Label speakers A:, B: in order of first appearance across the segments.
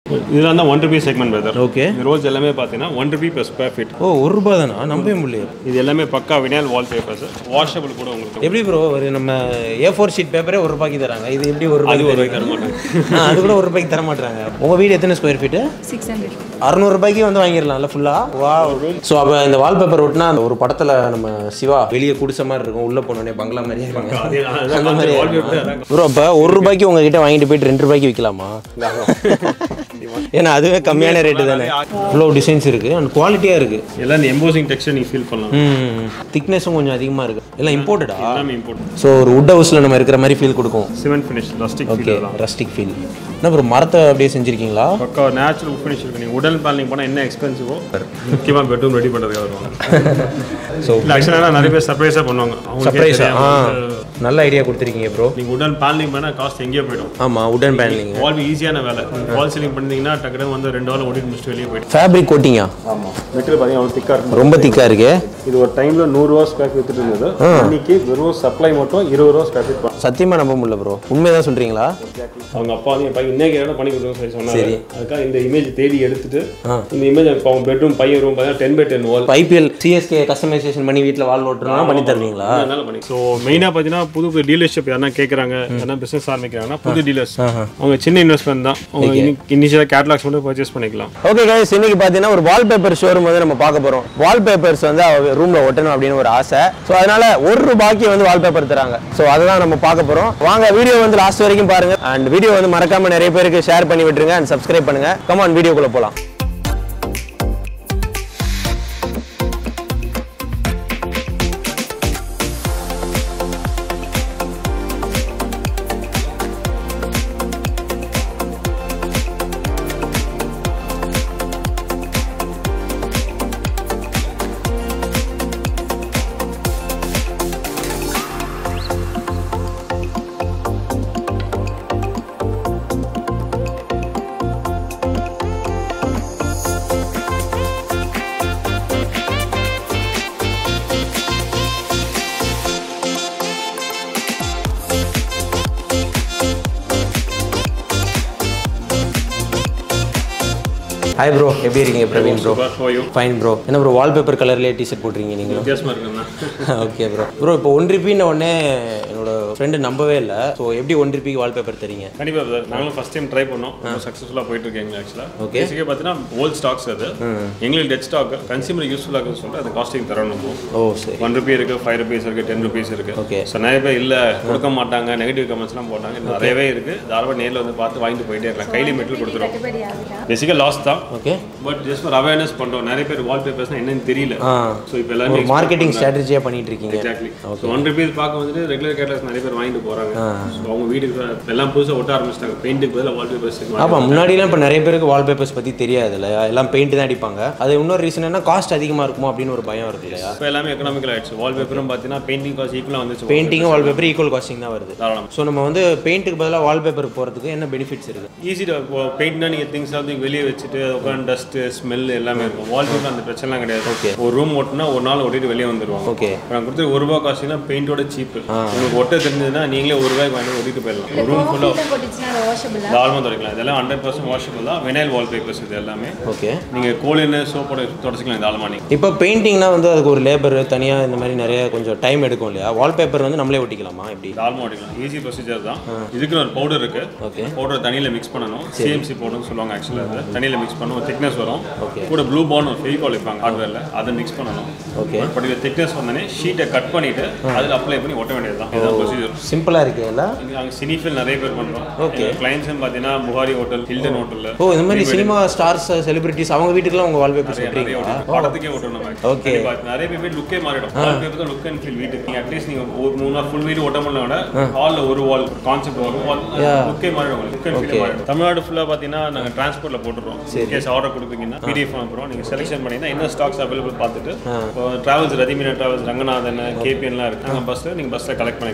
A: இதெல்லாம் தான் one rupee segment brother
B: okay
A: இந்த ரோல்ஸ் எல்லாமே பார்த்தீங்கன்னா one rupee plus square feet
B: ஓ ஒரு ரூபா தானா நம்பவே முடியல
A: இது எல்லாமே பக்கா வினைல் வால் பேப்பர்ஸ் வாஷபிள் கூட உங்களுக்கு
B: எப்படி ப்ரோ ஒரு நம்ம ஏ ஃபோர் ஷீட் பேப்பரே ஒரு ரூபாய்க்கு தராங்க இது எப்படி ஒரு
A: அது
B: ரூபாய்க்கு
A: ஒரு ரூபாய்க்கு தர மாட்டாங்க
B: ஆ, அது கூட ஒரு ரூபாய்க்கு தர மாட்டாங்க உங்க வீடு எத்தனை ஸ்கொயர் ஃபீட்டு
C: சிக்ஸ் ஹண்ட்ரட்
B: அறுநூறு ரூபாய்க்கு வந்து வாங்கிடலாம்ல ஃபுல்லா வா ஸோ அப்போ இந்த வால்பேப்பர் ஒட்டினா அந்த ஒரு படத்துல நம்ம சிவா வெளியே குடிச மாதிரி இருக்கும் உள்ள போனோடனே பங்களா மாதிரியே இருக்கும் அந்த மாதிரி ப்ரோ அப்போ ஒரு ரூபாய்க்கு உங்ககிட்ட வாங்கிட்டு போயிட்டு ரெண்டு ரூபாய்க்கு விற்கலாமா ஏன்னா அதுவே கம்மியான ரேட்டு தானே இவ்வளோ டிசைன்ஸ் இருக்கு அண்ட் குவாலிட்டியா இருக்கு
A: எல்லாம் இந்த எம்போசிங் டெக்ஸ்டர் நீங்கள் ஃபீல் பண்ணலாம்
B: ம் திக்னஸும் கொஞ்சம் அதிகமா இருக்கு எல்லாம் இம்போர்ட்டடா
A: எல்லாமே இம்போர்ட்
B: ஸோ ஒரு உட் ஹவுஸ்ல நம்ம இருக்கிற மாதிரி ஃபீல் கொடுக்கும்
A: சிமெண்ட் ஃபினிஷ் லாஸ்டிக்
B: ஓகே
A: ஃபீல் தான்
B: ரஸ்டிக் ஃபீல் என்ன ப்ரோ மரத்தை அப்படியே செஞ்சிருக்கீங்களா
A: பக்கா நேச்சுரல் ஃபினிஷ் இருக்கு நீங்கள் உடல் பேனலிங் போனால் என்ன எக்ஸ்பென்சிவோ முக்கியமாக பெட்ரூம் ரெடி பண்ணுறதுக்காக வருவாங்க
B: ஸோ
A: இல்லை ஆக்சுவலாக நிறைய பேர் சர்ப்ரைஸாக பண்ணுவாங்க அவங்களுக்கே
B: சர்ப்ரைஸா
A: தெரியாம
B: ஆ
A: வந்து
B: நல்ல ஐடியா கொடுத்துருக்கீங்க ப்ரோ
A: நீங்கள் உடன் பேனலிங் பண்ணால் காஸ்ட் எங்கேயோ போயிடும்
B: ஆமா உடன் பேனலிங்
A: வால் ஈஸியான வேலை வால் சீலிங் பண்ணிங்கன்னா டக்குனு வந்து ரெண்டு வாரம் ஓடிட்டு முடிச்சுட்டு வெளியே போயிடும்
B: ஃபேப்ரிக் கோட்டிங்கா
A: ஆமாம் மெட்டீரியல் பார்த்தீங்கன்னா அவ்வளோ திக்காக இருக்கும்
B: ரொம்ப திக்கா இருக்கு
A: இது ஒரு டைமில் நூறுரூவா ஸ்கொயர் ஃபீட் வித்துட்டு இருந்தது இன்னைக்கு வெறும் சப்ளை மட்டும் இருபது ரூபா ஸ்கொயர் ஃபீட்
B: சத்தியமா நம்ப முடியல ப்ரோ உண்மைதான் சொல்றீங்களா
A: அவங்க அப்பா வந்து என் பையன் இன்னைக்கு இடம் பண்ணி கொடுத்தோம் சொல்லி சொன்னாங்க
B: சரி.
A: அதுக்காக இந்த இமேஜ் தேடி எடுத்துட்டு
B: ஆ.
A: இந்த இமேஜ் அவங்க பெட்ரூம் பையன் ரூம் பார்த்தீங்கன்னா ten by ten wall
B: IPL CSK customization பண்ணி வீட்டில் வால் ஓட்டுறோம்னா பண்ணி தருவீங்களா
A: அதனால பண்ணி ஸோ மெயினாக பார்த்தீங்கன்னா புது புது டீலர்ஷிப் யாரா கேட்குறாங்க யாரா பிஸ்னஸ் ஆரம்பிக்கிறாங்கன்னா புது டீலர்ஸ் அவங்க சின்ன இன்வெஸ்ட்மெண்ட் தான் அவங்க இனிஷியலாக கேட்லாக்ஸ் மட்டும் பர்ச்சேஸ் பண்ணிக்கலாம்
B: ஓகே கைஸ் இன்னைக்கு பார்த்தீங்கன்னா ஒரு வால்பேப்பர் ஷோரூம் வந்து நம்ம பார்க்க போகிறோம் வால்பேப்பர்ஸ் வந்து ரூமில் ஒட்டணும் அப்படின்னு ஒரு ஆசை ஸோ அதனால ஒரு ரூபாய்க்கு வந்து வால்பேப்பர் தராங்க ஸோ அதை தான் நம்ம பார்க்க போகிறோம் வாங்க வீடியோ வந்து லாஸ்ட் வரைக்கும் பாருங்க அண்ட் வீடியோ வந்து மறக்காம நிறைய பேருக்கு ஷேர் பண்ணி விட்டுருங்க அண்ட் சப்ஸ்கிரைப் பண்ணுங்க கமான் வீடியோக்குள்ள போகலாம் ஹாய் ப்ரோ எப்படி இருக்கீங்க Praveen bro
A: super for you
B: fine bro என்ன ப்ரோ வால்பேப்பர் கலர்லேயே டிஷர்ட் போட்டிருக்கீங்க நீங்களும்
A: வித்தியாசமாக இருக்குண்ணா
B: ஓகே ப்ரோ ப்ரோ இப்போ ஒன் ருபின்னு உடனே என்னோட ஃப்ரெண்டு நம்பவே இல்லை ஸோ எப்படி ஒன் ருபிக்கு வால்பேப்பர் தரீங்க
A: கண்டிப்பாக சார் நாங்களும் ஃபஸ்ட் டைம் ட்ரை பண்ணோம் ரொம்ப சக்ஸஸ்ஃபுல்லாக போயிட்டு இருக்கேங்க ஆக்சுவலாக
B: Okay.
A: பேசிக்காக பார்த்தீங்கன்னா ஓல்ட் ஸ்டாக்ஸ் அது எங்களுக்கு டெட் ஸ்டாக் கன்சியூமர் யூஸ்ஃபுல்லாக இருக்குன்னு சொல்லிட்டு அது காஸ்டிங் தரணும்
B: ஓ சரி
A: ஒன் ருபி இருக்கு ஃபைவ் ருபீஸ் இருக்கு டென் ருபீஸ் இருக்கு
B: Okay.
A: ஸோ நிறைய பேர் இல்லை கொடுக்க மாட்டாங்க நெகட்டிவ் கமெண்ட்ஸ்லாம் போட்டாங்க இன்னும் நிறையவே இருக்கு தாராளமாக நேரில் வந்து பார்த்து வாங்கிட்டு போயிட்டே இருக்கலாம் கைலி மெட்டல் கொடுத்துருவோம்
C: கட்டுப்படி ஆகுதா
A: பேசிக்காக லாஸ் தான்
B: okay
A: but just for awareness பண்ணுறோம் நிறைய பேர் வால் பேப்பர்ஸ்னா என்னன்னு தெரியல
B: ஆ
A: ஸோ இப்போ எல்லாமே
B: ஒரு மார்க்கெட்டிங் ஸ்ட்ராட்டஜியாக பண்ணிட்டு இருக்கீங்க
A: எக்ஸாக்ட்லி ஸோ ஒன் ருபீஸ் பார்க்க வந்துட்டு ரெகுலர் கேட்டர்ஸ் நிறைய பேர் வாங்கிட்டு போகிறாங்க ஸோ அவங்க வீட்டுக்கு எல்லாம் புதுசாக ஒட்ட ஆரம்பிச்சிட்டாங்க பெயிண்ட்டுக்கு பதிலாக வால் பேப்பர்ஸ்
B: ஆமாம் முன்னாடிலாம் இப்போ நிறைய பேருக்கு வால்பேப்பர்ஸ் பற்றி தெரியாதுல்ல எல்லாம் பெயிண்ட் தான் அடிப்பாங்க அது இன்னொரு ரீசன் என்ன காஸ்ட் அதிகமாக இருக்குமோ அப்படின்னு ஒரு பயம் இருக்கு இல்லையா
A: இப்போ எல்லாமே எக்கனாமிக்கல் ஆயிடுச்சு வால் பேப்பரும் பார்த்தீங்கன்னா பெயிண்டிங் காஸ்ட் ஈக்குவலாக வந்துச்சு
B: பெயிண்டிங்கும் வால்பேப்பர் ஈக்குவல் காஸ்டிங் தான் வருது
A: தாராளம்
B: ஸோ நம்ம வந்து பெயிண்ட்டுக்கு பதிலாக வால்பேப்பர் போகிறதுக்கு என்ன பெனிஃபிட்ஸ் இருக்குது
A: ஈஸி பெயிண்ட்னா நீங்கள் திங்ஸ் வந்து வெளியே வச்சுட்டு உட்காந்து டஸ்ட்டு ஸ்மெல் எல்லாமே இருக்கும் வால் பேப்பர் அந்த பிரச்சனைலாம் கிடையாது
B: Okay.
A: ஒரு ரூம் ஒட்டினா ஒரு நாள் ஒட்டிட்டு வெளியே வந்துருவாங்க
B: ஓகே
A: இப்போ நான் கொடுத்து ஒரு ரூபா காசுனா பெயிண்டோட சீப்பு உங்களுக்கு ஒட்ட தெரிஞ்சதுன்னா நீங்களே ஒரு ரூபாய்க்கு வாங்கி ஒட்டிட்டு போயிடலாம் ஒரு ரூம் ஃபுல்லாக
C: ஹீட்டர் போட்டுச்சுன்னா அது வாஷபிளா
A: தாராளமாக துடைக்கலாம் இதெல்லாம் ஹண்ட்ரட் பர்சன்ட் வாஷபிள் தான் வினைல் வால் பேப்பர்ஸ் இது எல்லாமே
B: ஓகே
A: நீங்கள் கோலின்னு சோப்போட தொடச்சிக்கலாம் தாராளமாக நீங்கள்
B: இப்போ பெயிண்டிங்னா வந்து அதுக்கு ஒரு லேபர் தனியாக இந்த மாதிரி நிறைய கொஞ்சம் டைம் எடுக்கும் இல்லையா வால்பேப்பர் வந்து நம்மளே ஒட்டிக்கலாமா எப்படி
A: தாராளமாக ஒட்டிக்கலாம் ஈஸி ப்ரொசீஜர் தான் இதுக்கு ஒரு பவுடர் இருக்கு
B: ஓகே
A: பவுடர் தண்ணியில் மிக்ஸ் பண்ணணும் சிஎம்சி பவுடர்னு சொல்லுவாங்க ஆக்சுவலாக அது தண்ணியில் மிக்ஸ் பண்ணுவோம் திக்னஸ் வரும்
B: Okay.
A: கூட ப்ளூ பான் ஒரு ஃபெவிகால் வைப்பாங்க ஹார்ட்வேரில் அதை மிக்ஸ் பண்ணணும்
B: ஓகே
A: பட் இது திக்னஸ் வந்தோடனே ஷீட்டை கட் பண்ணிட்டு அதில் அப்ளை பண்ணி ஒட்ட வேண்டியது தான் இதுதான் ப்ரொசீஜர்
B: சிம்பிளாக இருக்கு இல்லை
A: இங்கே நாங்கள் சினிஃபில் நிறைய பேர் பண்ணுறோம்
B: Okay.
A: கிளைண்ட்ஸ்னு பார்த்தீங்கன்னா புகாரி ஹோட்டல் ஹில்டன் ஹோட்டலில்
B: ஓ இந்த மாதிரி சினிமா ஸ்டார்ஸ் செலிபிரிட்டிஸ் அவங்க வீட்டுக்குலாம் உங்கள் வால்பேப்பர்ஸ் ஒட்டுறீங்களா
A: படத்துக்கே ஓட்டணும் நம்ம
B: Okay.
A: கண்டிப்பா. நிறைய பேர் லுக்கே மாறிடும் வால்பேப்பர் தான் லுக் அண்ட் ஃபீல் வீட்டுக்கு நீங்க அட்லீஸ்ட் நீங்க ஒரு மூணு நாள் ஃபுல் வீடு ஓட்ட முடியல விட ஹால்ல ஒரு வால் கான்செப்ட் ஒரு வால் லுக்கே மாறிடும் லுக் அண்ட் ஃபீல் மாறிடும் தமிழ்நாடு ஃபுல்லா பாத்தீங்கன்னா நாங்க டிரான்ஸ்போர்ட்ல போட்டுறோம் கேஸ் ஆர்டர் கொடுப்பீங்கன்னா பிடிஎஃப் அனுப்புறோம் நீங்க செலக்ஷன் பண்ணீங்கன்னா என்ன ஸ்டாக்ஸ் அவைலபிள் பார்த்துட்டு டிராவல்ஸ் ரதிமீனா டிராவல்ஸ் ரங்கநாதன் கேபிஎன்லாம் இருக்கு நாங்கள் பஸ்ஸில் நீங்கள் பஸ்ஸில் கலெக்ட் பண்ணிக்கலாம்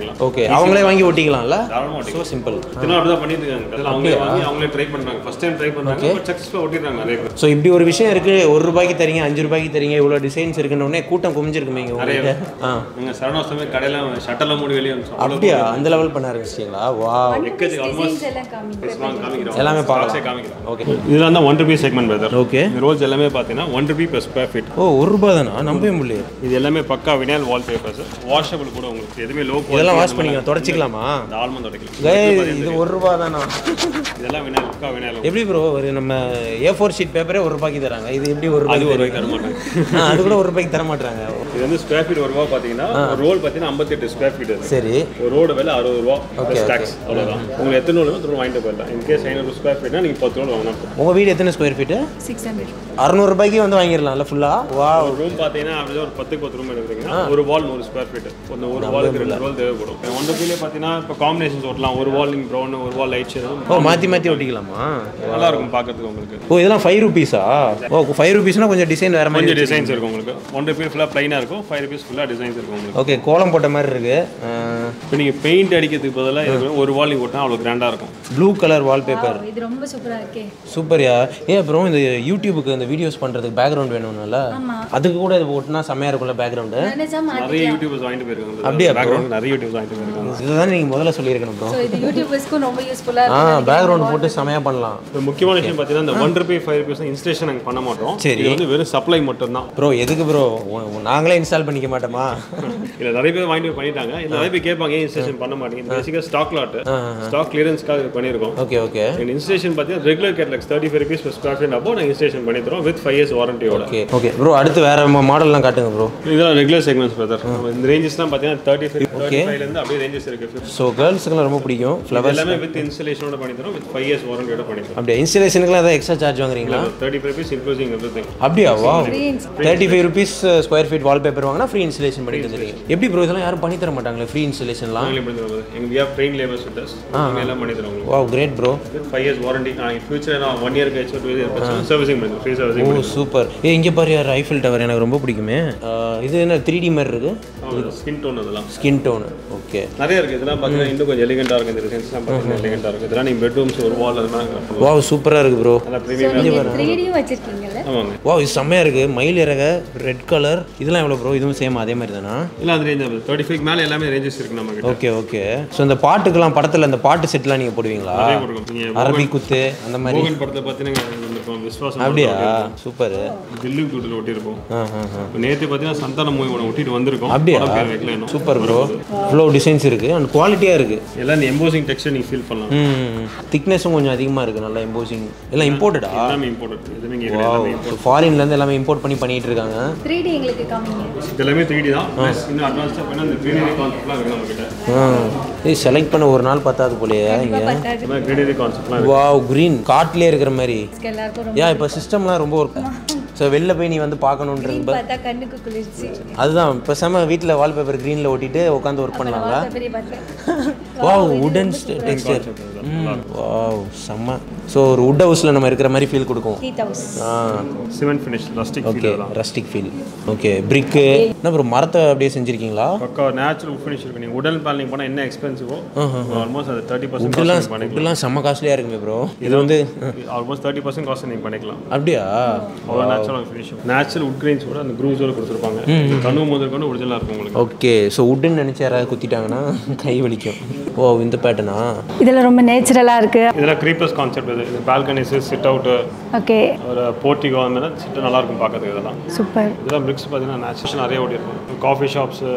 A: பண்ணிக்கலாம்
B: ஓகே அவங்களே வாங்கி ஒட்டிக்கலாம்ல
A: தாராளமாக
B: ஸோ சிம்பிள்
A: தினம் அப்படிதான் பண்ணிட்டு இருக்காங்க அதில் அவங்களே வாங்கி அவங்களே ட்ரை பண்றாங்க ஃபர்ஸ்ட் டைம் ட்ரை பண்றாங்க பட் சக்ஸஸ்ஃபுல்லாக ஒட்டிடுறாங்க நிறைய பேர்
B: ஸோ இப்படி ஒரு விஷயம் இருக்கு ஒரு ரூபாய்க்கு தரீங்க அஞ்சு ரூபாய்க்கு தரீங்க இவ்வளோ டிசைன்ஸ் இருக்குன்னு உடனே கூட்டம் குமிஞ்சிருக்குமே இங்க உங்ககிட்ட ஆ
A: நீங்க சரவணாசமே கடையில ஷட்டர்லாம் மூடி வெளியே வந்து
B: அப்படியா அந்த லெவல் பண்ண ஆரம்பிச்சிட்டீங்களா வா
A: எக்கச்சக்க ஆல்மோஸ்ட்
C: டிசைன்ஸ் எல்லாம் காமிங்க
A: காமிக்கிறோம்
B: எல்லாமே பார்க்கலாம்
A: Stocks ஏ காமிக்கிறோம்
B: ஓகே
A: இதெல்லாம் தான் one rupee segment brother
B: okay
A: இந்த ரோல்ஸ் எல்லாமே பார்த்தீங்கன்னா one rupee per square feet
B: ஓ ஒரு ரூபாய் தானா நம்பவே முடியல
A: இது எல்லாமே பக்கா வினைல் வால் பேப்பர்ஸ் வாஷபிள் கூட உங்களுக்கு எதுவுமே லோ
B: இதெல்லாம் வாஷ் பண்ணிக்கலாம் தொடச்சிக்கலாமா
A: ஆல்மண்ட் உடைக்கலாம்
B: Guys, இது ஒரு ரூபா தானா
A: இதெல்லாம் வினைல் பக்கா வினைல்
B: எப்படி ப்ரோ ஒரு நம்ம ஏ ஃபோர் ஷீட் பேப்பரே ஒரு ரூபாய்க்கு தராங்க இது எப்படி ஒரு
A: அது
B: ரூபாய்க்கு
A: ஒரு ரூபாய்க்கு தர மாட்டாங்க
B: ஆ, அது கூட ஒரு ரூபாய்க்கு தர மாட்டாங்க
A: இது வந்து ஸ்கொயர் ஃபீட் ஒரு ரூபா பார்த்தீங்கன்னா ஒரு ரோல் பார்த்தீங்கன்னா ஐம்பத்தெட்டு ஸ்கொயர் ஃபீட் அது
B: சரி
A: ஒரு ரோடு விலை அறுபது ரூபா டேக்ஸ் அவ்வளோதான் உங்களுக்கு எத்தனை ரோல் திரும்ப வாங்கிட்டு போயிடலாம் இன்கேஸ் ஐநூறு ஸ்கொயர் ஃபீட்னா நீங்கள் பத்து ரோல் வாங்கினா போதும்.
B: உங்க வீடு எத்தனை ஸ்கொயர் ஃபீட்டு
C: சிக்ஸ் ஹண்ட்ரட்
B: அறநூறு ரூபாய்க்கு வந்து வாங்கிடலாம்ல ஃபுல்லா வா
A: ஒரு ரூம் பார்த்தீங்கன்னா அப்படியே ஒரு பத்துக்கு பத்து ரூம் எடுக்கிறீங்கன்னா ஒரு வால் நூறு ஸ்கொயர் ஃபீட் ஒரு ஒரு வாலுக்கு ரெண்டு ரோல் தேவைப்படும் ஒன் ருபிலே பார்த்தீங்கன்னா இப்போ காம்பினேஷன்ஸ் ஓட்டலாம் ஒரு வால் நீங்கள் ப்ரௌன் ஒரு வால் லைட் ஷேடும்
B: ஓ மாற்றி மாற்றி ஒட்டிக்கலாமா
A: நல்லா இருக்கும் பார்க்கறதுக்கு உங்களுக்கு
B: ஓ இதெல்லாம் ஃபைவ் ருபீஸா ஓ ஃபைவ் ருபீஸ்னா கொஞ்சம் டிசைன் வேற மாதிரி
A: கொஞ்சம் டிசைன்ஸ் இருக்கும் உங்களுக்கு ஒன் ருபி ஃபுல்லாக ப்ளைனாக இருக்கும் ஃபைவ் ருபீஸ் ஃபுல்லாக டிசைன்ஸ் இருக்கும் உங்களுக்கு
B: ஓகே கோலம் போட்ட மாதிரி இருக்கு
A: இப்போ நீங்கள் பெயிண்ட் அடிக்கிறதுக்கு பதிலாக இது ஒரு வால் நீங்கள் ஓட்டினா அவ்வளோ கிராண்டாக இருக்கும்
B: ப்ளூ கலர் வால்பேப்பர்
C: இது ரொம்ப சூப்பரா இருக்கே
B: சூப்பர்யா ஏன் அப்புறம் இந்த யூடியூபுக்கு இந்த வீடியோஸ் பண்ணுறதுக்கு பேக்ரவுண்ட் வேணும்னால அதுக்கு கூட இது ஓட்டினா செம்மையாக இருக்கும்ல பேக்ரவுண்டு
C: நினைச்சா
A: நிறைய
C: மாத்திக்கலாம்
A: யூடியூபர்ஸ் வாங்கிட்டு போயிருக்காங்க
B: அப்படியா
A: பேக்ரவுண்ட் நிறைய யூடியூப்ஸ் வாங்கிட்டு போயிருக்காங்க
B: இதுதான் நீங்கள் முதல்ல சொல்லியிருக்கணும் ப்ரோ
C: ஸோ இது யூடியூபர்ஸ்க்கும் ரொம்ப யூஸ்ஃபுல்லா
B: ஆ
C: இருக்கு
B: பேக்ரவுண்ட் போட்டு செமையாக பண்ணலாம்
A: இப்போ முக்கியமான விஷயம் பார்த்தீங்கன்னா இந்த one rupee five rupees installation நாங்கள் பண்ண மாட்டோம்
B: சரி.
A: இது வந்து வெறும் சப்ளை மட்டும்தான்
B: ப்ரோ எதுக்கு ப்ரோ நாங்களே இன்ஸ்டால் பண்ணிக்க மாட்டோமா
A: இல்லை நிறைய பேர் வாங்கிட்டு போய் பண்ணிட்டாங்க இல்லை நிறைய பேர் கேட்பாங்க ஏன் இன்ஸ்டேஷன் பண்ண மாட்டீங்க பேசிக்காக ஸ்டாக் லாட் ஸ்டாக் கிளியரன்ஸ்க்காக இது பண்ணியிருக்கோம்
B: ஓகே ஓகே
A: எங்கள் இன்ஸ்டேஷன் பார்த்தீங்கன்னா regular catalogues thirty five rupees square feet அப்போ நாங்கள் இன்ஸ்டேஷன் பண்ணி தரோம் வித் ஃபைவ் இயர்ஸ் வாரண்டியோட
B: ஓகே ஓகே ப்ரோ அடுத்து வேற மாடல்லாம் காட்டுங்க ப்ரோ
A: இதெல்லாம் ரெகுலர் செக்மெண்ட்ஸ் பிரதர் இந்த ரேஞ்சஸ்லாம் பார்த்தீங்கன்னா தேர்ட்டி ஃபைவ் தேர்ட்டி ஃபைவ்லேருந்து அப்படியே ரேஞ்சஸ் இருக்கு
B: ஸோ கேர்ள்ஸுக்குலாம் ரொம்ப பிடிக்கும்
A: இது
B: ஃப்ளவர்ஸ்
A: எல்லாமே வித் இன்ஸ்டலேஷனோட பண்ணி தரோம் வித் ஃபைவ் இயர்ஸ் வாரண்டியோட பண்ணி தரோம்
B: அப்படியே இன்ஸ்டலேஷனுக்குலாம் ஏதாவது எக்ஸ்ட்ரா சார்ஜ் வாங்குறீங்களா
A: thirty five rupees including everything
B: அப்படியா wow
C: Free
B: thirty five rupees square feet wallpaper வாங்கினா ஃப்ரீ இன்ஸ்டலேஷன் பண்ணி தந்துருக்கீங்க எப்படி ப்ரோ இதெல்லாம் யாரும் பண்ணி தர மாட்டாங்களே ஃப்ரீ இன்ஸ்டலேஷன்லாம்
A: நாங்களே பண்ணி தரோம் எங்கள் we have train labours with us எல்லாம் பண்ணி தரோம் உங்களுக்கு
B: wow great bro
A: with five years warranty நான் ஃபியூச்சர் நான் ஒன் இயர் கழிச்சு டூ இயர் சர்வீசிங் பண்ணி ஃப்ரீ சர்வீசிங்
B: ஓ சூப்பர் ஏ இங்கே பாரு யார் ஐஃபில் டவர் எனக்கு ரொம்ப பிடிக்குமே ஆ, இது என்ன த்ரீ டி மாதிரி இருக்கு
A: ஸ்கின் டோன் அதெல்லாம்
B: ஸ்கின் டோனு ஓகே
A: நிறைய இருக்குது இதெல்லாம் பார்த்தீங்கன்னா இன்னும் கொஞ்சம் எலிகெண்டாக இருக்கும் இந்த டிசைன்ஸ்லாம் பார்த்தீங்கன்னா எலிகெண்டாக இருக்கும் இதெல்லாம் நீங்கள் பெட்ரூம்ஸ் ஒரு வால் அதெல்லாம்
B: வா சூப்பராக இருக்கு ப்ரோ
A: நல்லா
C: ஸோ
A: ப்ரீமியம்
C: நீங்கள் த்ரீடியும் வச்சிருக்கீங்கல்ல
A: ஆமாங்க
B: வா இது செம்மையாக இருக்கு மயில் இறக ரெட் கலர் இதெல்லாம் எவ்வளோ ப்ரோ இதுவும் சேம் அதே மாதிரி தானா
A: இல்லை அந்த ரேஞ்ச் தேர்ட்டி ஃபைவ் மேலே எல்லாமே ரேஞ்சஸ் இருக்கு நம்ம கிட்ட
B: ஓகே ஓகே ஸோ இந்த பாட்டுக்கெல்லாம் படத்தில் இந்த பாட்டு செட்லாம் நீங்கள் போடுவீங்களா
A: நிறைய கொடுக்கும் நீங்கள்
B: அரபி குத்து அந்த மாதிரி
A: மோகன் படத்தில் பார்த்தீங்கன்னா இந்த விஸ்வாசம்
B: அப்படியா சூப்பர்
A: தில்லு டூட்டில் ஒட்டியிருப்போம்
B: ஆ ஆ ஆ
A: இப்போ நேற்று பார்த்தீங்கன்னா சந்தான மூவி ஒன்று ஒட்டிட்டு வந்திருக்கோம்
B: அப்படியா?
A: படம் பேர் வைக்கல இன்னும்
B: சூப்பர் ப்ரோ இவ்வளோ டிசைன்ஸ் இருக்குது அண்ட் குவாலிட்டியாக இருக்குது
A: எல்லாம் இந்த எம்போசிங் டெக்ஸ்டர் நீங்கள் ஃபீல் பண்ணலாம்
B: ம் திக்னஸும் கொஞ்சம் அதிகமாக இருக்குது நல்லா எம்போசிங் எல்லாம் இம்போர்ட்டடா
A: எல்லாமே இம்போர்ட்டட் எதுவுமே இங்கே கிடையாது எல்லாமே import.
B: ஃபாரின்லேருந்து எல்லாமே இம்போர்ட் பண்ணி பண்ணிட்டு இருக்காங்க
C: த்ரீ டி எங்களுக்கு காமிங்க
A: இது எல்லாமே த்ரீ டி தான் Plus இன்னும் அட்வான்ஸ்டாக பண்ணால் அந்த க்ரீனரி கான்செப்ட்லாம் இருக்கு நம்ம கிட்ட
B: ஆ இது செலக்ட் பண்ண ஒரு நாள் பத்தாது போலயே இங்கே
C: பத்தாது
A: இந்த மாதிரி க்ரீனரி கான்செப்ட்லாம் இருக்கு
B: வாவ் க்ரீன் காட்டிலே இருக்கிற மாதிரி
C: எல்லாருக்கும் ரொம்ப
B: ஏன் இப்போ சிஸ்டம்லாம் ரொம்ப ஒர்க் ஸோ வெளில போய் நீ வந்து பார்க்கணுன்றது
C: பார்த்தா கண்ணுக்கு குளிர்ச்சி
B: அதுதான் பேசாம வீட்டில் வால்பேப்பர் க்ரீனில் ஒட்டிட்டு உட்காந்து ஒர்க் பண்ணலாங்களா
C: பெரிய பார்த்தேன்
B: வாவ் உடன் டெக்ஸ்டர் ம் வாவ் செம்ம ஸோ ஒரு வுட் ஹவுஸில் நம்ம இருக்கிற மாதிரி ஃபீல் கொடுக்கும்
C: த்ரீ தௌசண்ட்
B: ஆ
A: சிமெண்ட் ஃபினிஷ் லாஸ்டிக்
B: ஓகே ரஸ்டிக் ஃபீல் ஓகே பிரிக்கு என்ன ப்ரோ மரத்தை அப்படியே செஞ்சுருக்கீங்களா
A: பக்கா நேச்சுரல் ஃபினிஷ் இருக்கு நீங்கள் உடல் பேனலிங் பண்ணால் என்ன எக்ஸ்பென்சிவோ ஆல்மோஸ்ட் அது தேர்ட்டி பர்சன்ட்
B: இதெல்லாம்
A: காஸ்ட் பண்ணிக்கலாம்
B: இதெல்லாம் செம்ம காஸ்ட்லியாக இருக்குமே ப்ரோ இது வந்து
A: ஆல்மோஸ்ட் தேர்ட்டி பர்சன்ட் காஸ்ட் நீங்கள் பண்ணிக்கலாம்
B: அப்படியா
A: அவ்வளோ நேச்சுரல் ஃபினிஷ் நேச்சுரல் உட் கிரெயின்ஸோட அந்த க்ரூஸோட கொடுத்துருப்பாங்க கனவு முதல் கொண்டு ஒரிஜினலாக இருக்கும் உங்களுக்கு
B: ஓகே ஸோ உட்டுன்னு நினச்சி யாராவது குத்திட்டாங்கன்னா கை வலிக்கும் ஓ இந்த பேட்டனா
C: இதெல்லாம் ரொம்ப நேச்சுரலாக இருக்கு
A: இதெல்லாம் க்ரீப்பர்ஸ் கான்செப்ட் இது இது பால்கனிஸ் சிட் அவுட்டு
C: ஓகே
A: ஒரு போர்ட்டிகோ அந்த மாதிரி சிட்டு நல்லா இருக்கும் பார்க்கறதுக்கு இதெல்லாம்
C: சூப்பர்
A: இதெல்லாம் பிரிக்ஸ் பார்த்தீங்கன்னா நேச்சுரல் நிறைய ஓடி இருக்கும் காஃபி ஷாப்ஸு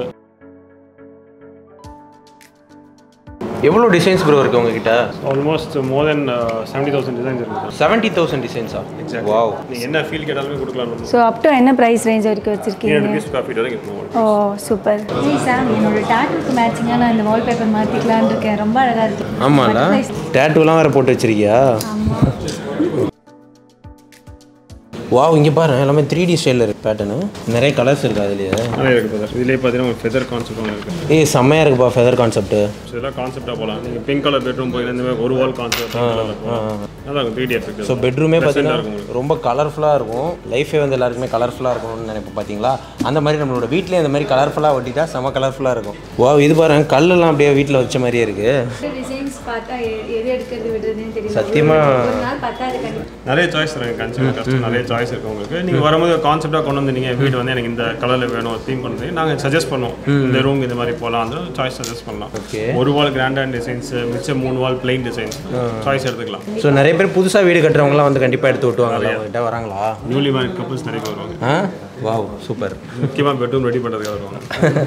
B: எவ்வளோ டிசைன்ஸ் ப்ரோ இருக்கு உங்ககிட்ட
A: almost more than seventy thousand designs இருக்குது
B: செவன்ட்டி தௌசண்ட் டிசைன்ஸா வாவ்
A: நீங்கள் என்ன ஃபீல் கேட்டாலுமே கொடுக்கலாம்
C: ஸோ அப் டு என்ன ப்ரைஸ் ரேஞ்ச் வரைக்கும்
A: த்ரீ
C: வச்சுருக்கீங்க
A: ஹண்ட்ரட் ருபீஸ் ஸ்கொயர் ஃபீட் வரைக்கும் இருக்கும்
C: ஓ சூப்பர் ஜி சார் என்னோட டேட்டுக்கு மேட்சிங்காக நான் இந்த வால்பேப்பர் மாற்றிக்கலான்னு இருக்கேன் ரொம்ப அழகாக இருக்கு
B: ஆமாம்ல டேட்டூலாம் வேறு போட்டு வச்சிருக்கியா வாவ் இங்கே பாரு எல்லாமே த்ரீ டி ஸ்டைலில் இருக்கு பேட்டர்னு நிறைய கலர்ஸ் இருக்கு அதுலேயே
A: நிறைய இருக்குது brother. இதுலேயே பார்த்தீங்கன்னா ஒரு ஃபெதர் கான்செப்ட் ஒன்று இருக்குது
B: ஏய் செம்மையாக இருக்குப்பா ஃபெதர் கான்செப்ட்
A: ஸோ இதெல்லாம் கான்செப்டாக போகலாம் நீங்கள் பிங்க் கலர் பெட்ரூம் போய் இந்த மாதிரி ஒரு வால் கான்செப்ட் நல்லா இருக்கும் த்ரீ டி எஃபெக்ட்
B: ஸோ பெட்ரூமே பார்த்தீங்கன்னா
A: இருக்கும்
B: ரொம்ப கலர்ஃபுல்லாக இருக்கும் லைஃபே வந்து எல்லாருக்குமே கலர்ஃபுல்லாக இருக்கணும்னு நினைப்போம் பார்த்தீங்களா அந்த மாதிரி நம்மளோட வீட்லேயே இந்த மாதிரி கலர்ஃபுல்லாக ஒட்டிட்டா செம கலர்ஃபுல்லாக இருக்கும் வா இது பாருங்க கல்லெல்லாம் அப்படியே வீட்டில் வச்ச மாதிரியே இருக்குது
C: டிசைன்ஸ் பார்த்தா எ- எது எடுக்கிறது விடுறதுன்னு தெரியல
B: சத்தியமா.
C: ஒரு நாள் பார்த்தா அது கண்டிப்பா
A: நிறைய சாய்ஸ் இருக்கு கன்சியூமர் கஸ்டமர் நிறைய சாய்ஸ் இருக்கு உங்களுக்கு நீங்கள் வரும்போது கான்செப்டாக கொண்டு வந்து நீங்கள் வீடு வந்து எனக்கு இந்த கலரில் வேணும் தீம் கொண்டு வந்து நாங்கள் சஜஸ்ட் பண்ணுவோம் இந்த ரூம் இந்த மாதிரி போகலாம் அந்த சாய்ஸ் சஜஸ்ட் பண்ணலாம்
B: Okay.
A: ஒரு வால் கிராண்டான டிசைன்ஸ் மிச்சம் மூணு வால் பிளைன் டிசைன்ஸ் சாய்ஸ் எடுத்துக்கலாம்
B: ஸோ நிறைய பேர் புதுசாக வீடு கட்டுறவங்களாம் வந்து கண்டிப்பாக எடுத்து விட்டுவாங்கல்ல உங்ககிட்ட வராங்களா
A: நியூலி மேரிட் கப்புள்ஸ் நிறைய பேர் வருவாங்க
B: ஆ வாவ் சூப்பர்
A: முக்கியமாக பெட்ரூம் ரெடி பண்ணுறதுக்காக வருவாங்க